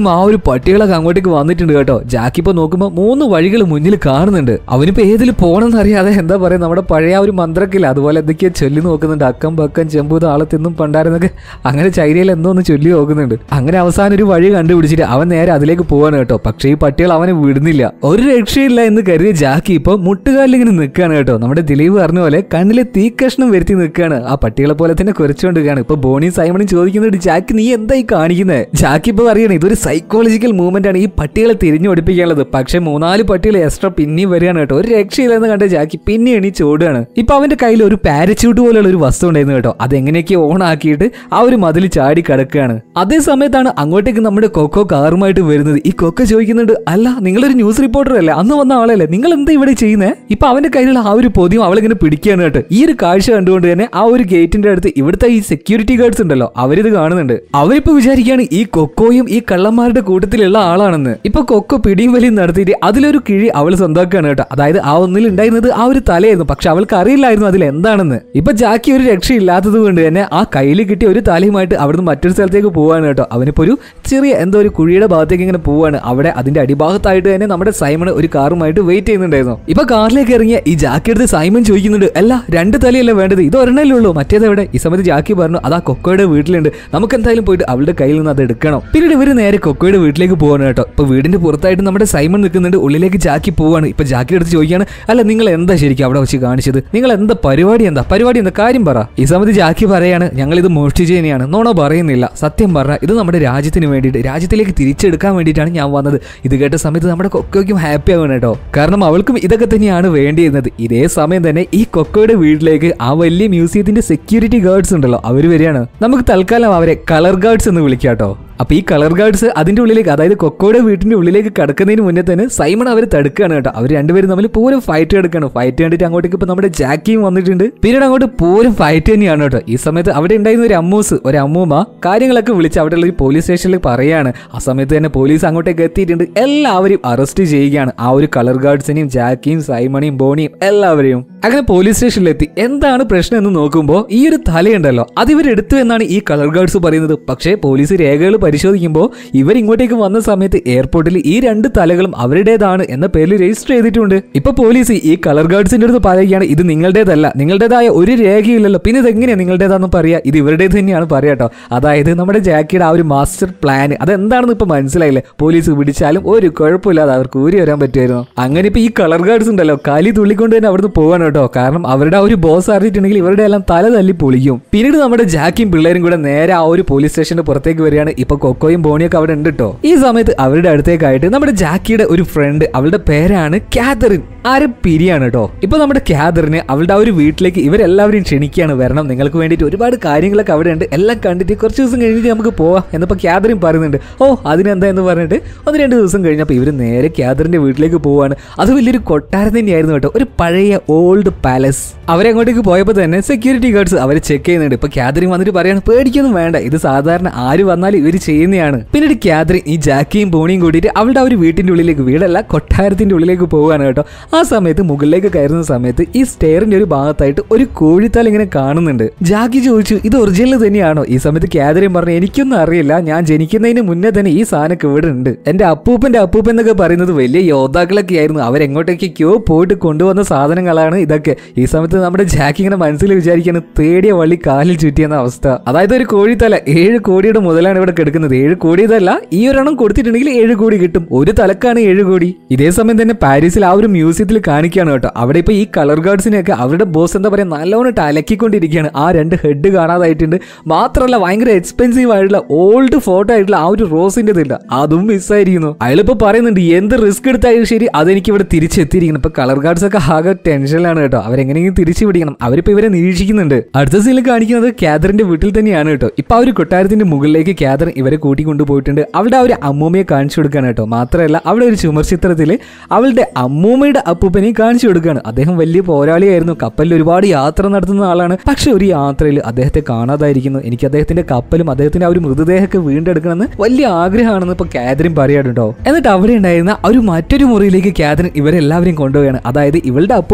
അപ്പോഴേക്കും ആ ഒരു പട്ടികളൊക്കെ അങ്ങോട്ടേക്ക് വന്നിട്ടുണ്ട് കേട്ടോ ജാക്കി ഇപ്പൊ നോക്കുമ്പോ മൂന്ന് വഴികൾ മുന്നിൽ കാണുന്നുണ്ട് അവനിപ്പോ ഏതിൽ പോകണമെന്ന് അറിയാതെ എന്താ പറയാ നമ്മുടെ പഴയ ആ ഒരു മന്ത്രക്കില്ല അതുപോലെ എന്തൊക്കെയോ ചൊല്ലി നോക്കുന്നുണ്ട് അക്കം പക്കം ചെമ്പൂത് ആളത്തിന്നും പണ്ടാരെന്നൊക്കെ അങ്ങനെ ചൈനയിൽ എന്തോ ഒന്ന് ചൊല്ലി നോക്കുന്നുണ്ട് അങ്ങനെ അവസാനം ഒരു വഴി കണ്ടുപിടിച്ചിട്ട് അവൻ നേരെ അതിലേക്ക് പോവാണ് കേട്ടോ പക്ഷേ ഈ പട്ടികൾ അവനെ വിടുന്നില്ല ഒരു രക്ഷയില്ല എന്ന് കരുതിയ ജാക്കി ഇപ്പൊ മുട്ടുകാലിൽ ഇങ്ങനെ നിൽക്കുകയാണ് കേട്ടോ നമ്മുടെ ദിലീപ് പറഞ്ഞ പോലെ കണ്ണിലെ തീക്കഷ്ണം വരുത്തി നിൽക്കുകയാണ് ആ പട്ടികളെ പോലെ തന്നെ കുരച്ചുകൊണ്ടിരിക്കുകയാണ് ഇപ്പൊ ബോണി സൈമണും ചോദിക്കുന്നുണ്ട് ജാക്കി നീ എന്തായി കാണിക്കുന്നത് ജാക്കി ഇപ്പൊ പറയണേ ഇതൊരു സൈക്കോളജിക്കൽ മൂവ്മെന്റ് ആണ് ഈ പട്ടികളെ തിരിഞ്ഞു പഠിപ്പിക്കാനുള്ളത് പക്ഷെ മൂന്നാല് പട്ടികൾ എക്സ്ട്രാ പിന്നെയും വരികയാണ് കേട്ടോ ഒരു രക്ഷയില്ലെന്ന് കണ്ട ജാക്കി പിന്നെ എണീച്ച് ഓടുകയാണ് ഇപ്പൊ അവന്റെ കയ്യിൽ ഒരു പാരച്യൂട്ട് പോലെയുള്ള ഒരു വസ്തു ഉണ്ടായിരുന്നു കേട്ടോ അതെങ്ങനെയൊക്കെ ഓൺ ആക്കിയിട്ട് ആ ഒരു മതിൽ ചാടി കിടക്കുകയാണ് അതേ സമയത്താണ് അങ്ങോട്ടേക്ക് നമ്മുടെ കൊക്കോ കാറുമായിട്ട് വരുന്നത് ഈ കൊക്കോ ചോദിക്കുന്നുണ്ട് അല്ല നിങ്ങളൊരു ന്യൂസ് റിപ്പോർട്ടർ അല്ലേ അന്ന് വന്ന ആളല്ലേ നിങ്ങൾ എന്താ ഇവിടെ ചെയ്യുന്നത് ഇപ്പൊ അവന്റെ കയ്യിലുള്ള ആ ഒരു പൊതിയും അവളിങ്ങനെ പിടിക്കുകയാണ് കേട്ടോ ഈ ഒരു കാഴ്ച കണ്ടുകൊണ്ട് തന്നെ ആ ഒരു ഗേറ്റിന്റെ അടുത്ത് ഇവിടുത്തെ ഈ സെക്യൂരിറ്റി ഗാർഡ്സ് ഉണ്ടല്ലോ അവരിത് കാണുന്നുണ്ട് അവരിപ്പോ വിചാരിക്കുകയാണ് ഈ കൊക്കോയും ഈ കള്ളന്മാരുടെ കൂട്ടത്തിലുള്ള ആളാണെന്ന് ഇപ്പൊ കൊക്കോ പിടിയും വലിയും നടത്തിയിട്ട് അതിലൊരു കിഴി അവൾ സ്വന്തമാക്കുകയാണ് കേട്ടോ അതായത് ആ ഒന്നിൽ ഉണ്ടായിരുന്നത് ആ ഒരു തലയായിരുന്നു പക്ഷെ അവൾക്ക് അറിയില്ലായിരുന്നു അതിൽ എന്താണെന്ന് ഇപ്പൊ ജാക്കി ഒരു രക്ഷയില്ലാത്തത് കൊണ്ട് തന്നെ ആ കയ്യിൽ കിട്ടിയ ഒരു തലയുമായിട്ട് അവിടുന്ന് മറ്റൊരു സ്ഥലത്തേക്ക് പോവാണ് കേട്ടോ അവനിപ്പോ ഒരു ചെറിയ എന്തോ ഒരു കുഴിയുടെ ഭാഗത്തേക്ക് ഇങ്ങനെ പോവാണ് അവിടെ അതിന്റെ അടിഭാഗത്തായിട്ട് തന്നെ നമ്മുടെ സൈമൺ ഒരു കാറുമായിട്ട് വെയിറ്റ് ചെയ്യുന്നുണ്ടായിരുന്നു ഇപ്പൊ കാറിലേക്ക് ഇറങ്ങിയ ഈ ജാക്കി എടുത്ത് സൈമൺ ചോദിക്കുന്നുണ്ട് അല്ല രണ്ട് തലയല്ല വേണ്ടത് ഇത് ഒരെണ്ണല്ലേ ഉള്ളൂ മറ്റേത് എവിടെ ഈ സമയത്ത് ജാക്കി പറഞ്ഞു അതാ കൊക്കോയുടെ വീട്ടിലുണ്ട് നമുക്ക് എന്തായാലും പോയിട്ട് അവളുടെ കയ്യിൽ നിന്ന് അത് എടുക്കണം പിന്നീട് ഇവര് നേരെ കൊക്കോയുടെ വീട്ടിലേക്ക് പോവാണ് കേട്ടോ ഇപ്പൊ വീടിന്റെ പുറത്തായിട്ട് നമ്മുടെ സൈമൺ നിൽക്കുന്നുണ്ട് ഉള്ളിലേക്ക് ജാക്കി പോവാണ് ഇപ്പൊ ജാക്കി എടുത്ത് ചോദിക്കാണ് അല്ല നിങ്ങൾ എന്താ ശരിക്കും അവിടെ വെച്ച് കാണിച്ചത് നിങ്ങൾ എന്താ പരിപാടി എന്താ പരിപാടി എന്താ കാര്യം പറ ഈ സമയത്ത് ജാക്കി പറയാണ് ഞങ്ങൾ ഇത് മോഷ്ടിച്ചു തന്നെയാണ് നോണോ പറയുന്നില്ല സത്യം പറഞ്ഞ ഇത് നമ്മുടെ രാജ്യത്തിന് വേണ്ടിയിട്ട് രാജ്യത്തിലേക്ക് തിരിച്ചെടുക്കാൻ വേണ്ടിയിട്ടാണ് ഞാൻ വന്നത് ഇത് കേട്ട സമയത്ത് നമ്മുടെ കൊക്കോയ്ക്കും ഹാപ്പി ആവണം കേട്ടോ കാരണം അവൾക്കും ഇതൊക്കെ തന്നെയാണ് വേണ്ടിയിരുന്നത് ഇതേ സമയം തന്നെ ഈ കൊക്കോയുടെ വീട്ടിലേക്ക് ആ വലിയ മ്യൂസിയത്തിന്റെ സെക്യൂരിറ്റി ഗാർഡ്സ് ഉണ്ടല്ലോ അവർ വരികയാണ് നമുക്ക് തൽക്കാലം അവരെ കളർ ഗാർഡ്സ് എന്ന് വിളിക്കാം കേട്ടോ അപ്പൊ ഈ കളർ ഗാർഡ്സ് അതിന്റെ ഉള്ളിലേക്ക് അതായത് കൊക്കോയുടെ വീട്ടിന്റെ ഉള്ളിലേക്ക് കടക്കുന്നതിന് മുന്നേ തന്നെ സൈമൺ അവർ തടുക്കുകയാണ് കേട്ടോ അവർ രണ്ടുപേരും തമ്മിൽ പൂരം ഫൈറ്റ് എടുക്കണം ഫൈറ്റ് കണ്ടിട്ട് അങ്ങോട്ടേക്ക് ഇപ്പൊ നമ്മുടെ ജാക്കിയും വന്നിട്ടുണ്ട് പിന്നീട് അങ്ങോട്ട് പൂരം ഫൈറ്റ് തന്നെയാണ് കേട്ടോ ഈ സമയത്ത് അവിടെ ഉണ്ടായിരുന്ന ഒരു അമ്മൂസ് ഒരു അമ്മൂമ്മ കാര്യങ്ങളൊക്കെ വിളിച്ച് അവിടെയുള്ള ഒരു പോലീസ് സ്റ്റേഷനിൽ പറയാണ് ആ സമയത്ത് തന്നെ പോലീസ് അങ്ങോട്ടേക്ക് എത്തിയിട്ടുണ്ട് എല്ലാവരെയും അറസ്റ്റ് ചെയ്യുകയാണ് ആ ഒരു കളർ ഗാർഡ്സിനെയും ജാക്കിയും സൈമണിയും ബോണിയും എല്ലാവരെയും അങ്ങനെ പോലീസ് സ്റ്റേഷനിലെത്തി എന്താണ് പ്രശ്നം എന്ന് നോക്കുമ്പോൾ ഈ ഒരു തലയുണ്ടല്ലോ അത് ഇവർ എടുത്തു എന്നാണ് ഈ കളർ ഗാർഡ്സ് പറയുന്നത് പക്ഷേ പോലീസ് രേഖകൾ പരിശോധിക്കുമ്പോൾ ഇവർ ഇങ്ങോട്ടേക്ക് വന്ന സമയത്ത് എയർപോർട്ടിൽ ഈ രണ്ട് തലകളും അവരുടേതാണ് എന്ന പേരിൽ രജിസ്റ്റർ ചെയ്തിട്ടുണ്ട് ഇപ്പൊ പോലീസ് ഈ കളർ ഗാർഡ്സിന്റെ അടുത്ത് പറയുകയാണ് ഇത് നിങ്ങളുടേതല്ല നിങ്ങളുടേതായ ഒരു രേഖയില്ലല്ലോ പിന്നെ ഇത് എങ്ങനെയാ നിങ്ങളുടേതാണെന്ന് പറയാ ഇത് ഇവരുടേത് തന്നെയാണ് പറയാട്ടോ അതായത് നമ്മുടെ ജാക്കിയുടെ ആ ഒരു മാസ്റ്റർ പ്ലാൻ അതെന്താണെന്ന് ഇപ്പൊ മനസ്സിലായില്ലേ പോലീസ് പിടിച്ചാലും ഒരു കുഴപ്പമില്ലാതെ അവർക്ക് ഊരി വരാൻ പറ്റുമായിരുന്നു അങ്ങനെ ഇപ്പൊ ഈ കളർ ഗാർഡ്സ് ഉണ്ടല്ലോ കലി തുള്ളിക്കൊണ്ട് തന്നെ അവിടുന്ന് പോവാണ് കേട്ടോ കാരണം അവരുടെ ആ ഒരു ബോസ് അറിഞ്ഞിട്ടുണ്ടെങ്കിൽ ഇവരുടെ എല്ലാം തല തല്ലി പൊളിക്കും പിന്നീട് നമ്മുടെ ജാക്കിയും പിള്ളേരും കൂടെ നേരെ ആ ഒരു പോലീസ് സ്റ്റേഷന്റെ പുറത്തേക്ക് വരികയാണ് ഇപ്പൊ കൊക്കോയും ബോണിയൊക്കെ അവിടെ ഉണ്ട് കേട്ടോ ഈ സമയത്ത് അവരുടെ അടുത്തേക്കായിട്ട് നമ്മുടെ ജാക്കിയുടെ ഒരു ഫ്രണ്ട് അവളുടെ പേരാണ് കാതറിൻ ആരും പിരിയാണ് കേട്ടോ ഇപ്പൊ നമ്മുടെ കാതറിന് അവളുടെ ആ ഒരു വീട്ടിലേക്ക് ഇവരെല്ലാവരും ക്ഷണിക്കുകയാണ് വരണം നിങ്ങൾക്ക് വേണ്ടിയിട്ട് ഒരുപാട് കാര്യങ്ങളൊക്കെ അവിടെ ഉണ്ട് എല്ലാം കണ്ടിട്ട് കുറച്ച് ദിവസം കഴിഞ്ഞിട്ട് നമുക്ക് പോവാം എന്നപ്പോ കാതറിൻ പറയുന്നുണ്ട് ഓ അതിനെന്താ എന്ന് പറഞ്ഞിട്ട് ഒന്ന് രണ്ട് ദിവസം കഴിഞ്ഞപ്പോൾ ഇവർ നേരെ കാതറിന്റെ വീട്ടിലേക്ക് പോവാണ് അത് വലിയൊരു കൊട്ടാരം തന്നെയായിരുന്നു കേട്ടോ ഒരു പഴയ ഓൾഡ് പാലസ് അവരെ അങ്ങോട്ടേക്ക് പോയപ്പോൾ തന്നെ സെക്യൂരിറ്റി ഗാർഡ്സ് അവരെ ചെക്ക് ചെയ്യുന്നുണ്ട് ഇപ്പൊ കാതറിൻ വന്നിട്ട് പറയാണ് പേടിക്കൊന്നും വേണ്ട ഇത് സാധാരണ ആര് വന്നാലും ഇവർ ചെയ്യുന്നതാണ് പിന്നീട് കാതറിൻ ഈ ജാക്കിയും ബോണിയും കൂട്ടിയിട്ട് അവളുടെ ആ ഒരു വീട്ടിന്റെ ഉള്ളിലേക്ക് വീടല്ല കൊട്ടാരത്തിന്റെ ഉള്ളിലേക്ക് പോവുകയാണ് കേട്ടോ ആ സമയത്ത് മുകളിലേക്ക് കയറുന്ന സമയത്ത് ഈ സ്റ്റെയറിന്റെ ഒരു ഭാഗത്തായിട്ട് ഒരു കോഴിത്താൽ ഇങ്ങനെ കാണുന്നുണ്ട് ജാക്കി ചോദിച്ചു ഇത് ഒറിജിനൽ തന്നെയാണോ ഈ സമയത്ത് കാതറിൻ പറഞ്ഞു എനിക്കൊന്നും അറിയില്ല ഞാൻ ജനിക്കുന്നതിന് മുന്നേ തന്നെ ഈ സാധനമൊക്കെ ഇവിടെ ഉണ്ട് എന്റെ അപ്പൂപ്പന്റെ അപ്പൂപ്പൻ എന്നൊക്കെ പറയുന്നത് വലിയ യോദ്ധാക്കളൊക്കെ ആയിരുന്നു അവരെങ്ങോട്ടേക്കോ പോയിട്ട് കൊണ്ടുവന്ന സാധനങ്ങളാണ് ഇതൊക്കെ ഈ സമയത്ത് നമ്മുടെ ജാക്കി ഇങ്ങനെ മനസ്സിൽ വിചാരിക്കാണ് തേടിയ വള്ളി കാലിൽ ചുറ്റിയെന്ന അവസ്ഥ അതായത് ഒരു കോഴിത്തല ഏഴ് കോടിയുടെ മുതലാണ് ഇവിടെ കിടക്കുന്നത് ഏഴ് കോടിയതല്ല ഈ ഒരെണ്ണം കൊടുത്തിട്ടുണ്ടെങ്കിൽ ഏഴ് കോടി കിട്ടും ഒരു തലക്കാണ് ഏഴ് കോടി ഇതേ സമയം തന്നെ പാരീസിൽ ആ ഒരു മ്യൂസിയത്തിൽ കാണിക്കുകയാണ് കേട്ടോ അവിടെ ഇപ്പൊ ഈ കളർ ഗാർഡ്സിനെയൊക്കെ അവരുടെ ബോസ് എന്താ പറയാ നല്ലോണം അലക്കിക്കൊണ്ടിരിക്കുകയാണ് ആ രണ്ട് ഹെഡ് കാണാതായിട്ടുണ്ട് മാത്രമല്ല ഭയങ്കര എക്സ്പെൻസീവ് ആയിട്ടുള്ള ഓൾഡ് ഫോട്ടോ ആയിട്ടുള്ള ആ ഒരു റോസിന്റെ ഇല്ല അതും മിസ്സായിരിക്കുന്നു അയാളിപ്പോ പറയുന്നുണ്ട് എന്ത് റിസ്ക് എടുത്താലും ശരി അതെനിക്ക് ഇവിടെ തിരിച്ചെത്തിയിരിക്കണം ഇപ്പൊ കളർ ഗാർഡ്സ് ഒക്കെ ആകെ ടെൻഷനിലാണ് കേട്ടോ അവരെങ്ങനെയെങ്കിലും തിരിച്ചു പിടിക്കണം അവരിപ്പോ ഇവരെ നിരീക്ഷിക്കുന്നുണ്ട് അടുത്ത സീനിൽ കാണിക്കുന്നത് കാതറിന്റെ വീട്ടിൽ തന്നെയാണ് കേട്ടോ ഇപ്പൊ ആ ഒരു കൊട്ടാരത്തിന്റെ മുകളിലേക്ക് കാതറിൻ ഇവരെ കൂട്ടിക്കൊണ്ടുപോയിട്ടുണ്ട് അവളുടെ ആ ഒരു അമ്മൂമ്മയെ കാണിച്ചു കൊടുക്കുകയാണ് കേട്ടോ മാത്രമല്ല അവിടെ ഒരു ചുമർ ചിത്രത്തിൽ അവളുടെ അമ്മൂമ്മയുടെ അപ്പൂപ്പനെയും കാണിച്ചു കൊടുക്കുകയാണ് അദ്ദേഹം വലിയ പോരാളിയായിരുന്നു കപ്പലിൽ ഒരുപാട് യാത്ര നടത്തുന്ന ആളാണ് പക്ഷെ ഒരു യാത്രയിൽ അദ്ദേഹത്തെ കാണാതായിരിക്കുന്നു എനിക്ക് അദ്ദേഹത്തിന്റെ കപ്പലും അദ്ദേഹത്തിന്റെ ആ ഒരു മൃതദേഹമൊക്കെ വീണ്ടെടുക്കണമെന്ന് വലിയ ആഗ്രഹമാണെന്ന് ഇപ്പൊ കാതറിൻ പറയാറുണ്ടോ എന്നിട്ട് അവിടെ ഉണ്ടായിരുന്ന ആ ഒരു മറ്റൊരു മുറിയിലേക്ക് കാതറിൻ ഇവരെല്ലാവരെയും കൊണ്ടുപോവുകയാണ് അതായത് ഇവളുടെ അപ്പൂപ്പൻ കൊണ്ടുവന്ന്